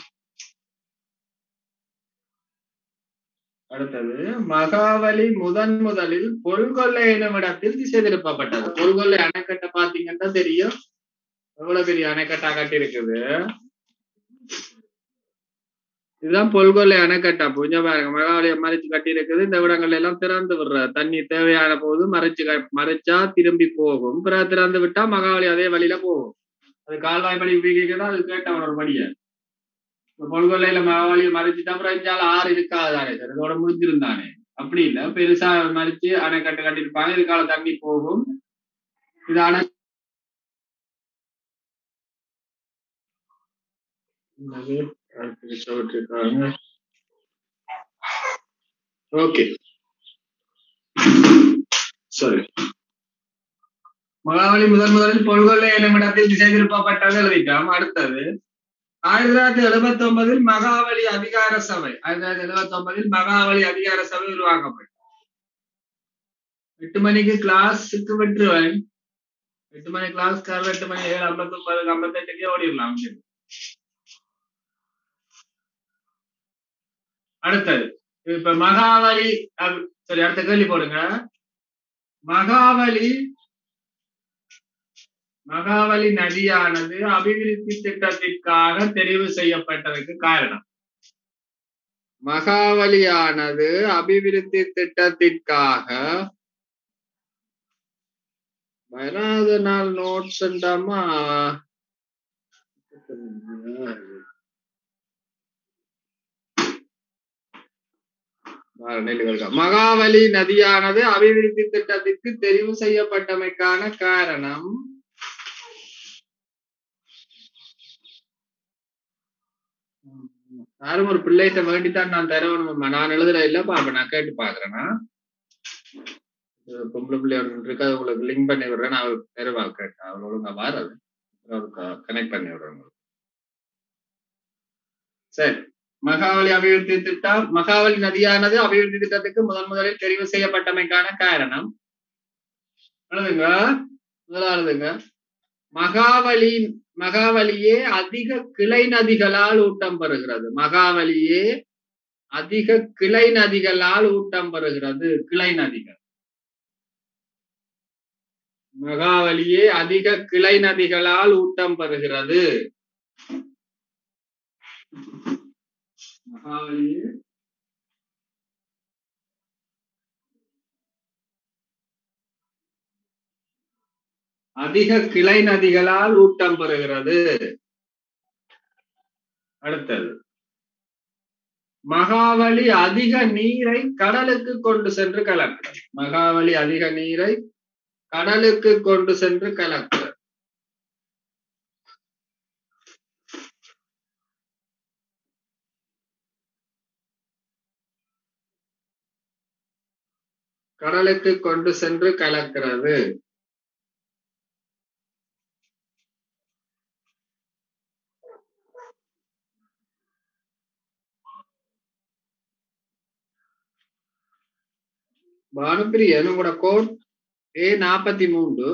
அடுத்தது மகாவலி முதன் முதலில் பொல்கொள்ளை எனும் இடத்தில் திசை திருப்பப்பட்டது பொல்கொள்ளை அணைக்கட்டை பாத்தீங்கன்னா தெரியும் எவ்வளவு பெரிய அணைக்கட்டா கட்டி இருக்குது இதுதான் பொல்கொள்ளை அணைக்கட்டா புரிஞ்ச பாருங்க மகாவலியை மறைச்சு கட்டி இருக்குது இந்த இடங்கள்ல எல்லாம் திறந்து விடுற தண்ணி தேவையான போது மறைச்சு க- மறைச்சா திரும்பி போகும் பிறகு திறந்து விட்டா மகாவலி அதே வழியில போகும் அது கால்வாய் படி கேட்குதா அது கேட்ட ஒரு படிய பொல்கொள்ளையில மகாவலியை மறைச்சிட்டா அப்புறம் இஞ்சால ஆறு இருக்காதானே சார் இதோட முடிஞ்சிருந்தானே அப்படி இல்ல பெருசா மறைச்சு அணைக்கட்டு கட்டிருப்பாங்க இதுக்கால தண்ணி போகும் இது அணை ஓகே சரி மகாவலி முதன் முதலில் பொல்கொள்ளை எனும் இடத்தில் திசை திருப்பப்பட்டது எழுதிட்டோம் அடுத்தது ஆயிரத்தி தொள்ளாயிரத்தி எழுபத்தி ஒன்பதில் மகாவலி அதிகார சபை ஆயிரத்தி தொள்ளாயிரத்தி எழுபத்தி ஒன்பதில் மகாவலி அதிகார சபை உருவாக்கப்பட்டது எட்டு மணிக்கு கிளாஸுக்கு விட்டுருவேன் எட்டு மணி கிளாஸ் காலைல எட்டு மணி ஏழு ஐம்பத்தி ஒன்பது ஐம்பத்தெட்டுக்கே ஓடிடலாம் சரி. அடுத்தது இப்ப மகாவலி அப்~ சரி அடுத்த கேள்வி போடுங்க மகாவலி மகாவலி நதியானது அபிவிருத்தி திட்டத்திற்காக தெரிவு செய்யப்பட்டதற்கு காரணம் மகாவலியானது அபிவிருத்தி திட்டத்திற்காக வராத நாள் நோட்ஸ் என்றாமா மகாவலி நதியானது அபிவிருத்தி திட்டத்திற்கு தெரிவு செய்யப்பட்டமைக்கான காரணம் யாரும் ஒரு பிள்ளைகிட்ட வேண்டித்தான் நான் தரணும் நான் எழுதுற இல்ல பாப்ப நான் கேட்டு பாக்குறேன்னா பொம்பளை பிள்ளை ஒன்று இருக்கு அது உங்களுக்கு லிங்க் பண்ணி விடுறேன் நான் தெருவா கேட்டேன் அவள் ஒழுங்கா வாரது கனெக்ட் பண்ணி விடுறேன் உங்களுக்கு. சரி மகாவலி அபிவிருத்தி திட்டம் மகாவலி நதியானது அபிவிருத்தி திட்டத்துக்கு முதன் முதலில் தெரிவு செய்யப்பட்டமைக்கான காரணம் எழுதுங்க முதலாவதுங்க மகாவலி மகாவலியே அதிக கிளை நதிகளால் ஊட்டம் பெறுகிறது மகாவலியே அதிக கிளை நதிகளால் ஊட்டம் பெறுகிறது கிளை நதிகள் மகாவலியே அதிக கிளை நதிகளால் ஊட்டம் பெறுகிறது மகாவலியே அதிக கிளை நதிகளால் ஊட்டம் பெறுகிறது அடுத்தது மகாவலி அதிக நீரை கடலுக்கு கொண்டு சென்று கலக்கிறது மகாவலி அதிக நீரை கடலுக்கு கொண்டு சென்று கலக்கிறது கடலுக்கு கொண்டு சென்று கலக்கிறது பானுப்பிரியன் உங்களோட கோட் ஏ நாற்பத்தி மூன்று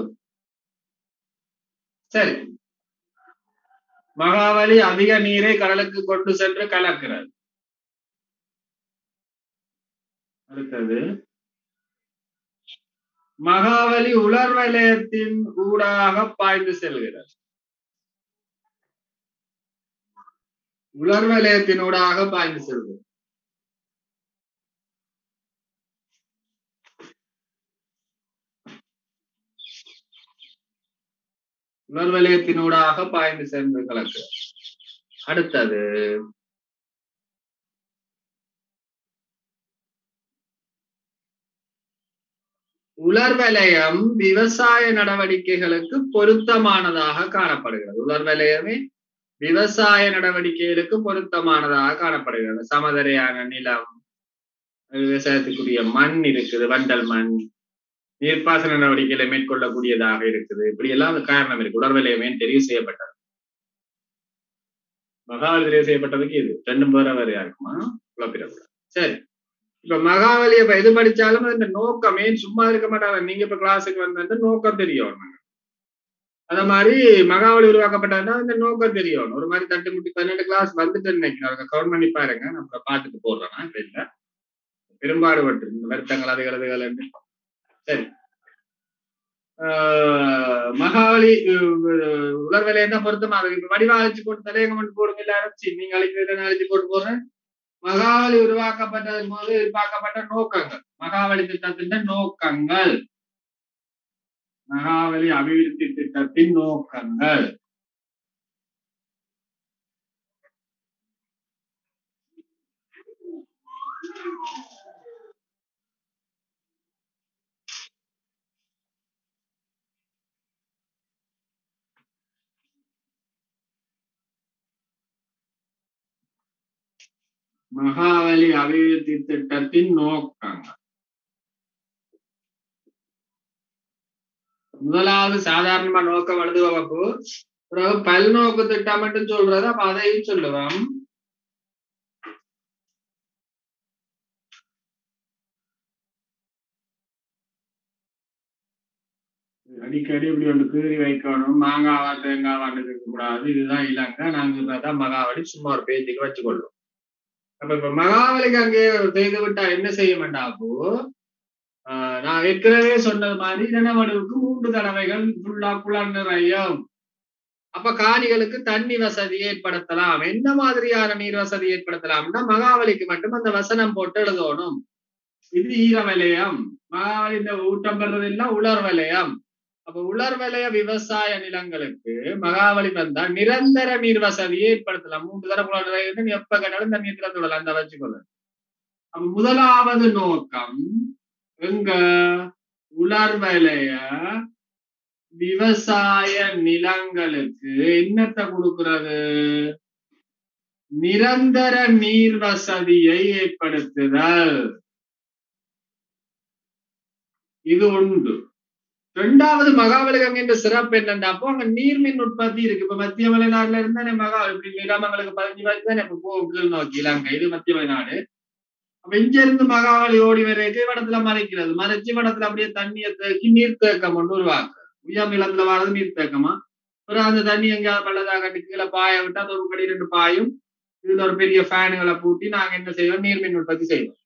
சரி மகாவலி அதிக நீரை கடலுக்கு கொண்டு சென்று கலக்கிறது அடுத்தது மகாவலி உலர் வலயத்தின் ஊடாக பாய்ந்து செல்கிறது உலர் வலயத்தினூடாக பாய்ந்து செல்கிறது உலர் வலயத்தினூடாக பாய்ந்து சென்று கலக்கிறது அடுத்தது உலர் வலயம் விவசாய நடவடிக்கைகளுக்கு பொருத்தமானதாக காணப்படுகிறது உலர் வலயமே விவசாய நடவடிக்கைகளுக்கு பொருத்தமானதாக காணப்படுகிறது சமதரையான நிலம் விவசாயத்துக்குரிய மண் இருக்குது வண்டல் மண் நீர்ப்பாசன நடவடிக்கைகளை மேற்கொள்ளக்கூடியதாக இருக்குது இப்படி எல்லாம் காரணம் இருக்கு உடற்வலையமே தெரிவு செய்யப்பட்டது மகாவலி தெரிவு செய்யப்பட்டதுக்கு இது ரெண்டும் பேர வேறையா இருக்குமா குழப்பிடக்கூடாது சரி இப்ப மகாவலி இப்ப எது படிச்சாலும் இந்த நோக்கம் ஏன் சும்மா இருக்க மாட்டாங்க நீங்க இப்ப கிளாஸுக்கு வந்த நோக்கம் தெரியும் அத மாதிரி மகாவலி உருவாக்கப்பட்டதுன்னா இந்த நோக்கம் தெரியும் ஒரு மாதிரி தட்டு முட்டி பன்னெண்டு கிளாஸ் வந்துட்டு நினைக்கிறேன் கவுண்ட் பண்ணி பாருங்க நம்ம பார்த்துட்டு போடுறோம் இப்ப இல்ல பெரும்பாடுபட்டு இந்த வருத்தங்கள் அதுகள் அதுகள் சரி மகாவலி உலர்வேலை என்ன பொருத்தமா இருக்கு இப்ப வடிவா அழிச்சு போட்டு தலையங்க மட்டும் போடுங்க இல்ல அரைச்சி நீங்க அழிக்கிறது அழிச்சு போட்டு போடுறேன் மகாவலி உருவாக்கப்பட்டதன் போது எதிர்பார்க்கப்பட்ட நோக்கங்கள் மகாவலி திட்டத்தின் நோக்கங்கள் மகாவலி அபிவிருத்தி திட்டத்தின் நோக்கங்கள் மகாவலி அபிவிருத்தி திட்டத்தின் நோக்கங்கள் முதலாவது சாதாரணமா நோக்கம் எழுது வகுப்பு பிறகு பல்நோக்கு திட்டம் மட்டும் சொல்றது அப்ப அதையும் சொல்லுவோம் அடிக்கடி இப்படி ஒன்று கீறி வைக்கணும் மாங்காவா தேங்காவான்னு இருக்க கூடாது இதுதான் இலங்கை நாங்க தான் மகாவலி சும்மா ஒரு பேச்சுக்கு வச்சுக்கொள்ளும் அப்ப இப்ப மகாவலிக்கு அங்கே செய்து விட்டா என்ன செய்ய வேண்டாப்போ நான் ஏற்கனவே சொன்னது மாதிரி நிலவடுவுக்கு மூன்று தடவைகள் ஃபுல்லா குளம் நிறையும் அப்ப காணிகளுக்கு தண்ணி வசதி ஏற்படுத்தலாம் என்ன மாதிரியான நீர் வசதி ஏற்படுத்தலாம்னா மகாவலிக்கு மட்டும் அந்த வசனம் போட்டு எழுதணும் இது ஈர வலயம் மகாவலி இந்த ஊட்டம் பெறது இல்ல உலர் வலயம் அப்ப உலர் வலய விவசாய நிலங்களுக்கு மகாவலி வந்தா நிரந்தர நீர் வசதியை ஏற்படுத்தலாம் மூன்று தடவை குளம் நிறையும் எப்ப கேட்டாலும் தண்ணி திறந்து விடலாம் அந்த வச்சுக்கொள்ள அப்ப முதலாவது நோக்கம் எங்க உலர்வலைய விவசாய நிலங்களுக்கு என்னத்தை கொடுக்கிறது நிரந்தர நீர் வசதியை ஏற்படுத்துதல் இது ஒன்று ரெண்டாவது மகாபலிகம் என்ற சிறப்பு என்னன்னா அப்போ அங்க நீர்மின் உற்பத்தி இருக்கு இப்ப மத்திய மலைநாடுல இருந்தா மகா இப்படி நிலமங்களுக்கு பதினஞ்சு வயசு தான் இப்ப போகுது நோக்கி இலங்கை இது மத்திய மலைநாடு அப்ப இங்க இருந்து மகாவலி ஓடி வரைக்கும் வடத்துல மறைக்கிறது மறைச்சு வடத்துல அப்படியே தண்ணியை தேக்கி நீர் தேக்கம் கொண்டு உருவாக்குறது உயர் நிலத்துல வர்றது நீர் தேக்கமா அப்புறம் அந்த தண்ணி எங்கேயாவது பள்ளதாக கட்டி கீழே பாய விட்டு அது ஒரு படி ரெண்டு பாயும் இதுல ஒரு பெரிய ஃபேனுகளை பூட்டி நாங்க என்ன செய்வோம் நீர்மின் உற்பத்தி செய்வோம்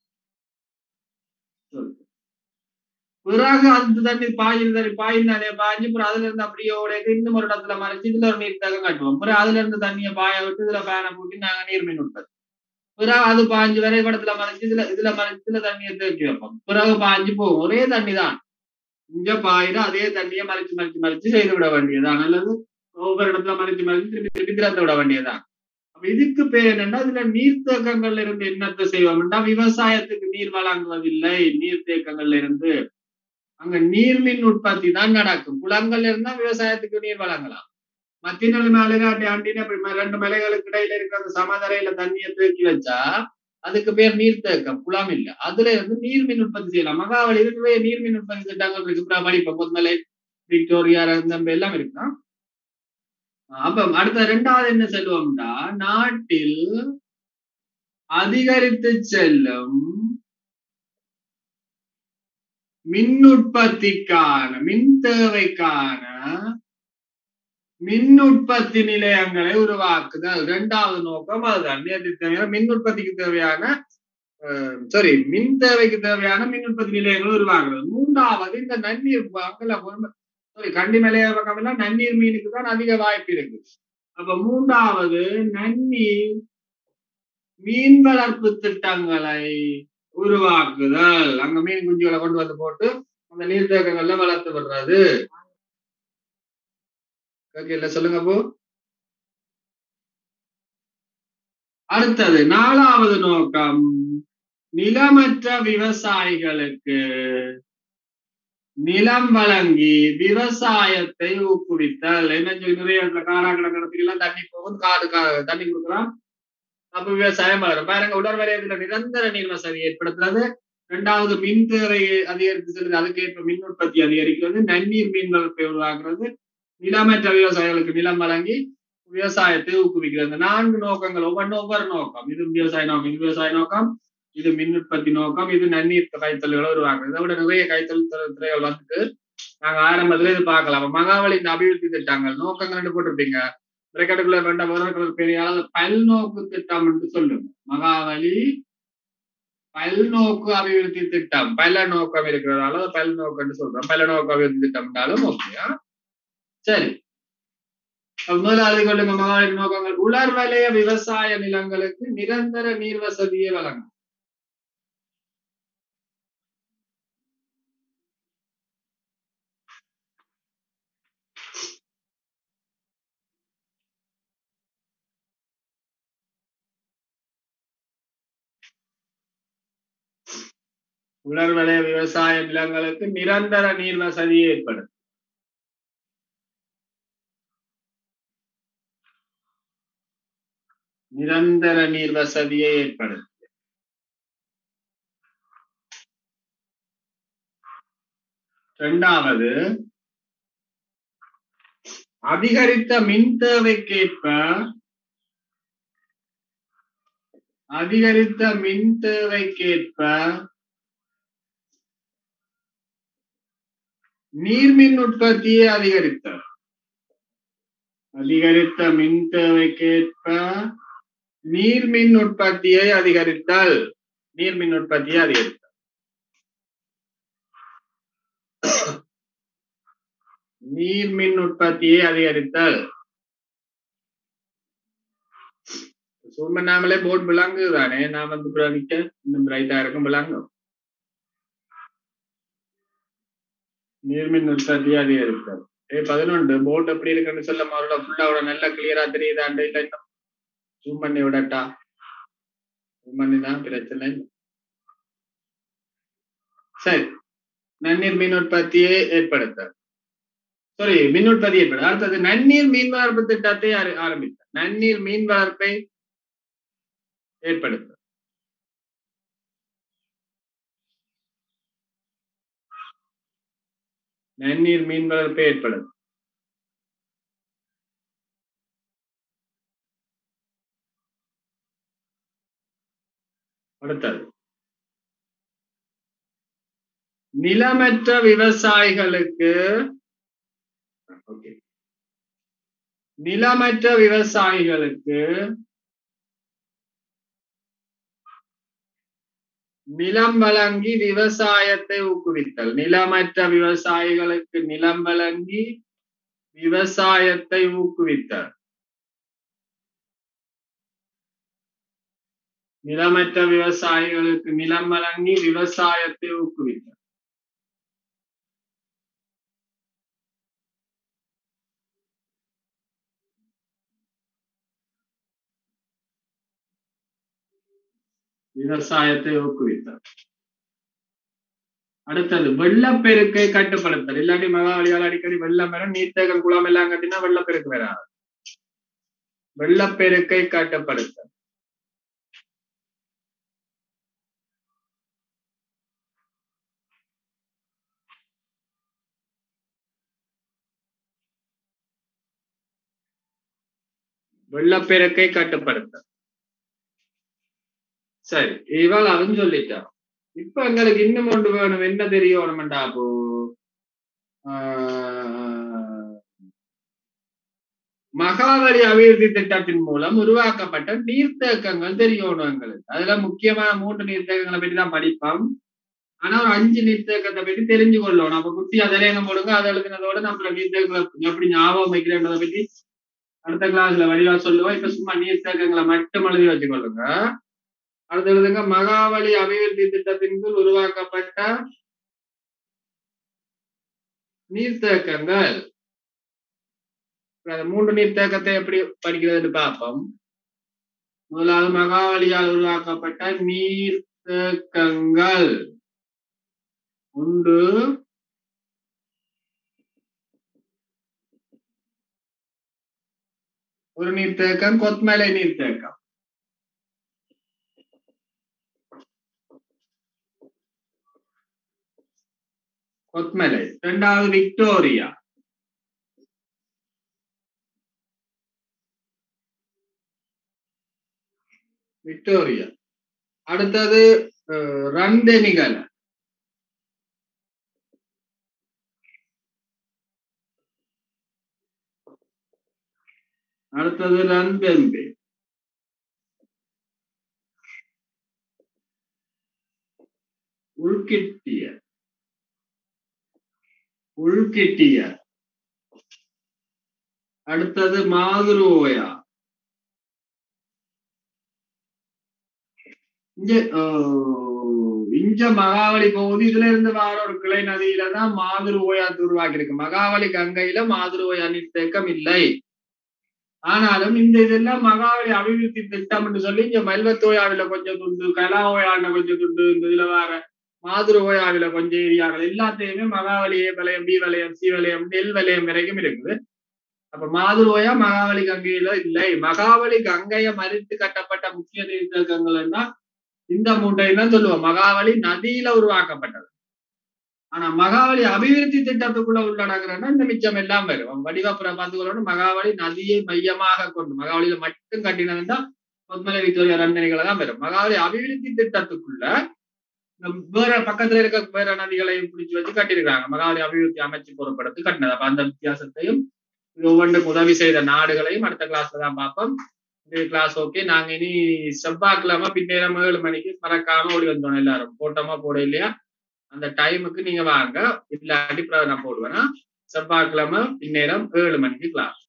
பிறகு அந்த தண்ணி பாயில் தண்ணி பாயில் நிறைய பாய்ஞ்சு அப்புறம் அதுல இருந்து அப்படியே ஓடைக்கு இன்னும் ஒரு இடத்துல மறைச்சு இதுல ஒரு நீர் தேக்கம் கட்டுவோம் அப்புறம் அதுல இருந்து தண்ணியை பாய விட்டு இதுல ஃபேனை பூட்டி நாங்க நீர்மின் உற்பத்தி பிறகு அது பாஞ்சு வரைபடத்துல மறைச்சு இதுல இதுல மறைச்சு இதுல தண்ணியை தேக்கி வைப்போம் பிறகு பாஞ்சு போகும் ஒரே தண்ணி தான் இங்க பாயிர அதே தண்ணியை மறைச்சு மறைச்சு மறைச்சு செய்து விட வேண்டியதான் அல்லது ஒவ்வொரு இடத்துல மறைச்சு மறைச்சு திருப்பி திருப்பி திறந்து விட வேண்டியதான் அப்ப இதுக்கு பேர் என்னன்னா இதுல நீர்த்தேக்கங்கள்ல இருந்து என்னத்தை செய்வோம்னா விவசாயத்துக்கு நீர் வழங்குவதில்லை நீர்த்தேக்கங்கள்ல இருந்து அங்க நீர்மின் உற்பத்தி தான் நடக்கும் குளங்கள்ல இருந்தா விவசாயத்துக்கு நீர் வழங்கலாம் மத்திய மலைநாட்டு ஆண்டின ரெண்டு மலைகளுக்கு இடையில இருக்கிற அந்த சமதரையில தண்ணியை தேக்கி வச்சா அதுக்கு பேர் நீர்த்தேக்கம் குளம் இல்ல அதுல இருந்து நீர்மின் உற்பத்தி செய்யலாம் மகாவலியில் நிறைய நீர்மின் உற்பத்தி திட்டங்கள் இருக்கு படிப்ப பொதுமலை விக்டோரியா ரந்தம் எல்லாம் இருக்குன்னா அப்ப அடுத்த ரெண்டாவது என்ன சொல்லுவோம்னா நாட்டில் அதிகரித்து செல்லும் மின் உற்பத்திக்கான மின் தேவைக்கான மின் உற்பத்தி நிலையங்களை உருவாக்குதல் இரண்டாவது நோக்கம் அதுதான் தேவையான மின் உற்பத்திக்கு தேவையான சாரி மின் தேவைக்கு தேவையான மின் உற்பத்தி நிலையங்கள் உருவாக்குறது மூன்றாவது இந்த நன்னீர் அங்கல சாரி கண்டி மலைய பக்கம் எல்லாம் நன்னீர் மீனுக்கு தான் அதிக வாய்ப்பு இருக்கு அப்ப மூன்றாவது நன்னீர் மீன் வளர்ப்பு திட்டங்களை உருவாக்குதல் அங்க மீன் குஞ்சுகளை கொண்டு வந்து போட்டு அந்த நீர்த்தேக்கங்கள்ல வளர்த்து விடுறது இல்ல சொல்லுங்க அப்போ அடுத்தது நாலாவது நோக்கம் நிலமற்ற விவசாயிகளுக்கு நிலம் வழங்கி விவசாயத்தை ஊக்குவித்தல் என்ன சொல்லி நிறைய இடத்துல காராக்கடை நடத்திக்கலாம் தண்ணி போகும் காடு கா- தண்ணி கொடுக்கலாம் அப்ப விவசாயம் வளரும் பாருங்க உடல் வலயத்துல நிரந்தர நீர் வசதி ஏற்படுத்துறது இரண்டாவது மின் தேவை அதிகரித்து செல்லுது அதுக்கேற்ப மின் உற்பத்தி அதிகரிக்கிறது நன்னீர் மீன் வளர்ப்பை உருவாக்குறது நிலமற்ற விவசாயிகளுக்கு நிலம் வழங்கி விவசாயத்தை ஊக்குவிக்கிறது இந்த நான்கு நோக்கங்கள் ஒவ்வொன்றும் ஒவ்வொரு நோக்கம் இது விவசாய நோக்கம் இது விவசாய நோக்கம் இது மின் உற்பத்தி நோக்கம் இது நன்னீர் கைத்தொழில்களை உருவாக்குறது இதை விட நிறைய கைத்தொழில் துறை- துறைகள் வந்துட்டு நாங்க ஆரம்பத்துல இது பார்க்கலாம் அப்ப மகாவலி இந்த அபிவிருத்தி திட்டங்கள் நோக்கங்கள் ரெண்டு போட்டிருப்பீங்க பிரக்கெட்டுக்குள்ள வேண்டாம் ஒரு பெரிய அளவு பல்நோக்கு திட்டம் என்று சொல்லுங்க மகாவலி பல்நோக்கு அபிவிருத்தி திட்டம் பல நோக்கம் இருக்கிறதால பல்நோக்கம்னு சொல்றோம் பல நோக்கு அபிவிருத்தி திட்டம்னாலும் ஓகேயா சரி அப்ப முதலாவது கொள்ளுங்க மகாவலி நோக்கங்கள் உலர் வலய விவசாய நிலங்களுக்கு நிரந்தர நீர் வசதியை வழங்கும் உலர் வலய விவசாய நிலங்களுக்கு நிரந்தர நீர் வசதியை ஏற்படும் நிரந்தர நீர் வசதியை ஏற்படும் இரண்டாவது அதிகரித்த மின் தேவைக்கேற்ப அதிகரித்த மின் தேவைக்கேற்ப நீர்மின் உற்பத்தியை அதிகரித்தல் அதிகரித்த மின் தேவைக்கேற்ப நீர்மின் உற்பத்தியை அதிகரித்தல் நீர்மின் உற்பத்தியை அதிகரித்தல் நீர்மின் உற்பத்தியை அதிகரித்தல் சும்மா நாமளே போட் விளங்கு தானே நான் வந்து பிரமிக்க இன்னும் பிரைட்டா இருக்கும் விளங்கும் நீர்மின் உற்பத்தியை அதிகரித்தல் ஏ பதினொன்று போட் எப்படி இருக்குன்னு சொல்ல மாதிரி ஃபுல்லா அவ்வளவு நல்லா கிளியரா தெரியுதாண்டு இல்ல இன்னும் ஜூம் பண்ணி விடட்டா ஜூம் பண்ணி தான் பிரச்சனை இல்லை. சரி நன்னீர் மீன் உற்பத்தியை ஏற்படுத்த சாரி மின் உற்பத்தி ஏற்படுத்த அடுத்தது நன்னீர் மீன் வளர்ப்பு திட்டத்தை ஆர- ஆரம்பித்தார் நன்னீர் மீன் வளர்ப்பை ஏற்படுத்த நன்னீர் மீன் வளர்ப்பை ஏற்படுத்த அடுத்தது நிலமற்ற விவசாயிகளுக்கு ஓகே நிலமற்ற விவசாயிகளுக்கு நிலம் வழங்கி விவசாயத்தை ஊக்குவித்தல் நிலமற்ற விவசாயிகளுக்கு நிலம் வழங்கி விவசாயத்தை ஊக்குவித்தல் நிலமற்ற விவசாயிகளுக்கு நிலம் வழங்கி விவசாயத்தை ஊக்குவித்தல் விவசாயத்தை ஊக்குவித்தல் அடுத்தது வெள்ளப்பெருக்கை கட்டுப்படுத்தல் இல்லாட்டி மகாவலியால் அடிக்கடி வெள்ளம் வர நீர்த்தேக்கம் குளம் எல்லாம் கட்டினா வெள்ளப்பெருக்கு வராது வெள்ளப்பெருக்கை கட்டுப்படுத்தல் வெள்ளப்பெருக்கை கட்டுப்படுத்தல் சரி இவள் அவன் சொல்லிட்டான் இப்ப எங்களுக்கு இன்னும் ஒன்று வேணும் என்ன தெரியணும்டா அப்போ ஆஹ், மகாவலி அபிவிருத்தி திட்டத்தின் மூலம் உருவாக்கப்பட்ட நீர்த்தேக்கங்கள் தெரியணும் எங்களுக்கு அதுல முக்கியமான மூன்று நீர்த்தேக்கங்களை பற்றி தான் படிப்போம் ஆனா ஒரு அஞ்சு நீர்த்தேக்கத்தை பற்றி தெரிஞ்சு கொள்ளணும் அப்ப குத்தி அதிலேங்க போடுங்க அதை எழுதினதோட நம்ம நீர்த்தேக்கங்களை எப்படி ஞாபகம் வைக்கிறேன்றதை பற்றி அடுத்த கிளாஸ்ல வழிவா சொல்லுவோம் இப்ப சும்மா நீர்த்தேக்கங்களை மட்டும் எழுதி வச்சுக்கொள்ளுங்க அடுத்து எழுதுங்க மகாவலி அபிவிருத்தி திட்டத்தின் கீழ் உருவாக்கப்பட்ட நீர்த்தேக்கங்கள் அந்த மூன்று நீர்த்தேக்கத்தை எப்படி படிக்கிறதுன்னு பார்ப்போம் முதலாவது மகாவலியால் உருவாக்கப்பட்ட நீர்த்தேக்கங்கள் ஒன்று ஒரு நீர்த்தேக்கம் கொத்மலை நீர்த்தேக்கம் கொத்மலை இரண்டாவது விக்டோரியா விக்டோரியா அடுத்தது ரந்தெனிகல அடுத்தது ரன்பெம்பே உள்கிட்டிய உள்கிட்டிய அடுத்தது மாதுருவோயா இங்க இஞ்ச மகாவலி போகுது இதுல இருந்து வர ஒரு கிளை நதியில தான் மாதிரி ஓயா உருவாக்கி இருக்கு மகாவலி கங்கையில மாதிரி ஓயா நீர்த்தேக்கம் இல்லை ஆனாலும் இந்த இதெல்லாம் மகாவலி அபிவிருத்தி திட்டம் என்று சொல்லி இங்க மல்வத்தோயாவில கொஞ்சம் துண்டு கலா ஓயாவில கொஞ்சம் துண்டு இந்த இதுல வர மாதிரி ஓயாவில கொஞ்சம் ஏரியாக்கள் எல்லாத்தையுமே மகாவலி ஏ வலயம் பி வலயம் சி வலயம் நெல் வலயம் வரைக்கும் இருக்குது அப்ப மாதுரோயா மகாவலி கங்கையில இல்லை மகாவலி கங்கையை மறித்து கட்டப்பட்ட முக்கிய நீர்த்தேக்கங்கள்னா இந்த மூன்றையும் தான் சொல்லுவோம் மகாவலி நதியில உருவாக்கப்பட்டது ஆனா மகாவலி அபிவிருத்தி திட்டத்துக்குள்ள உள்ளடங்குறன்னா இந்த மிச்சம் எல்லாம் வரும் வடிவப்புற பார்த்துக்கொள்ளணும் மகாவலி நதியை மையமாக கொண்டு மகாவலியில மட்டும் கட்டினதுன்னா பொதுமலை விக்டோரியா ரந்தனைகளை தான் வரும் மகாவலி அபிவிருத்தி திட்டத்துக்குள்ள வேற பக்கத்துல இருக்க வேற நதிகளையும் பிடிச்சு வச்சு கட்டியிருக்காங்க மகாவலி அபிவிருத்தி அமைச்சு பொருட்படுத்தி கட்டினது அப்ப அந்த வித்தியாசத்தையும் ஒவ்வொன்றுக்கு உதவி செய்த நாடுகளையும் அடுத்த கிளாஸ்ல தான் பார்ப்போம் இந்த கிளாஸ் ஓகே நாங்க இனி செவ்வாய்க்கிழமை பின்னேரம் ஏழு மணிக்கு மறக்காம ஓடி வந்தோம் எல்லாரும் போட்டோமா போட இல்லையா அந்த டைமுக்கு நீங்க வாங்க இல்லாட்டி நான் போடுவேன்னா செவ்வாய்க்கிழமை பின்னேரம் ஏழு மணிக்கு கிளாஸ்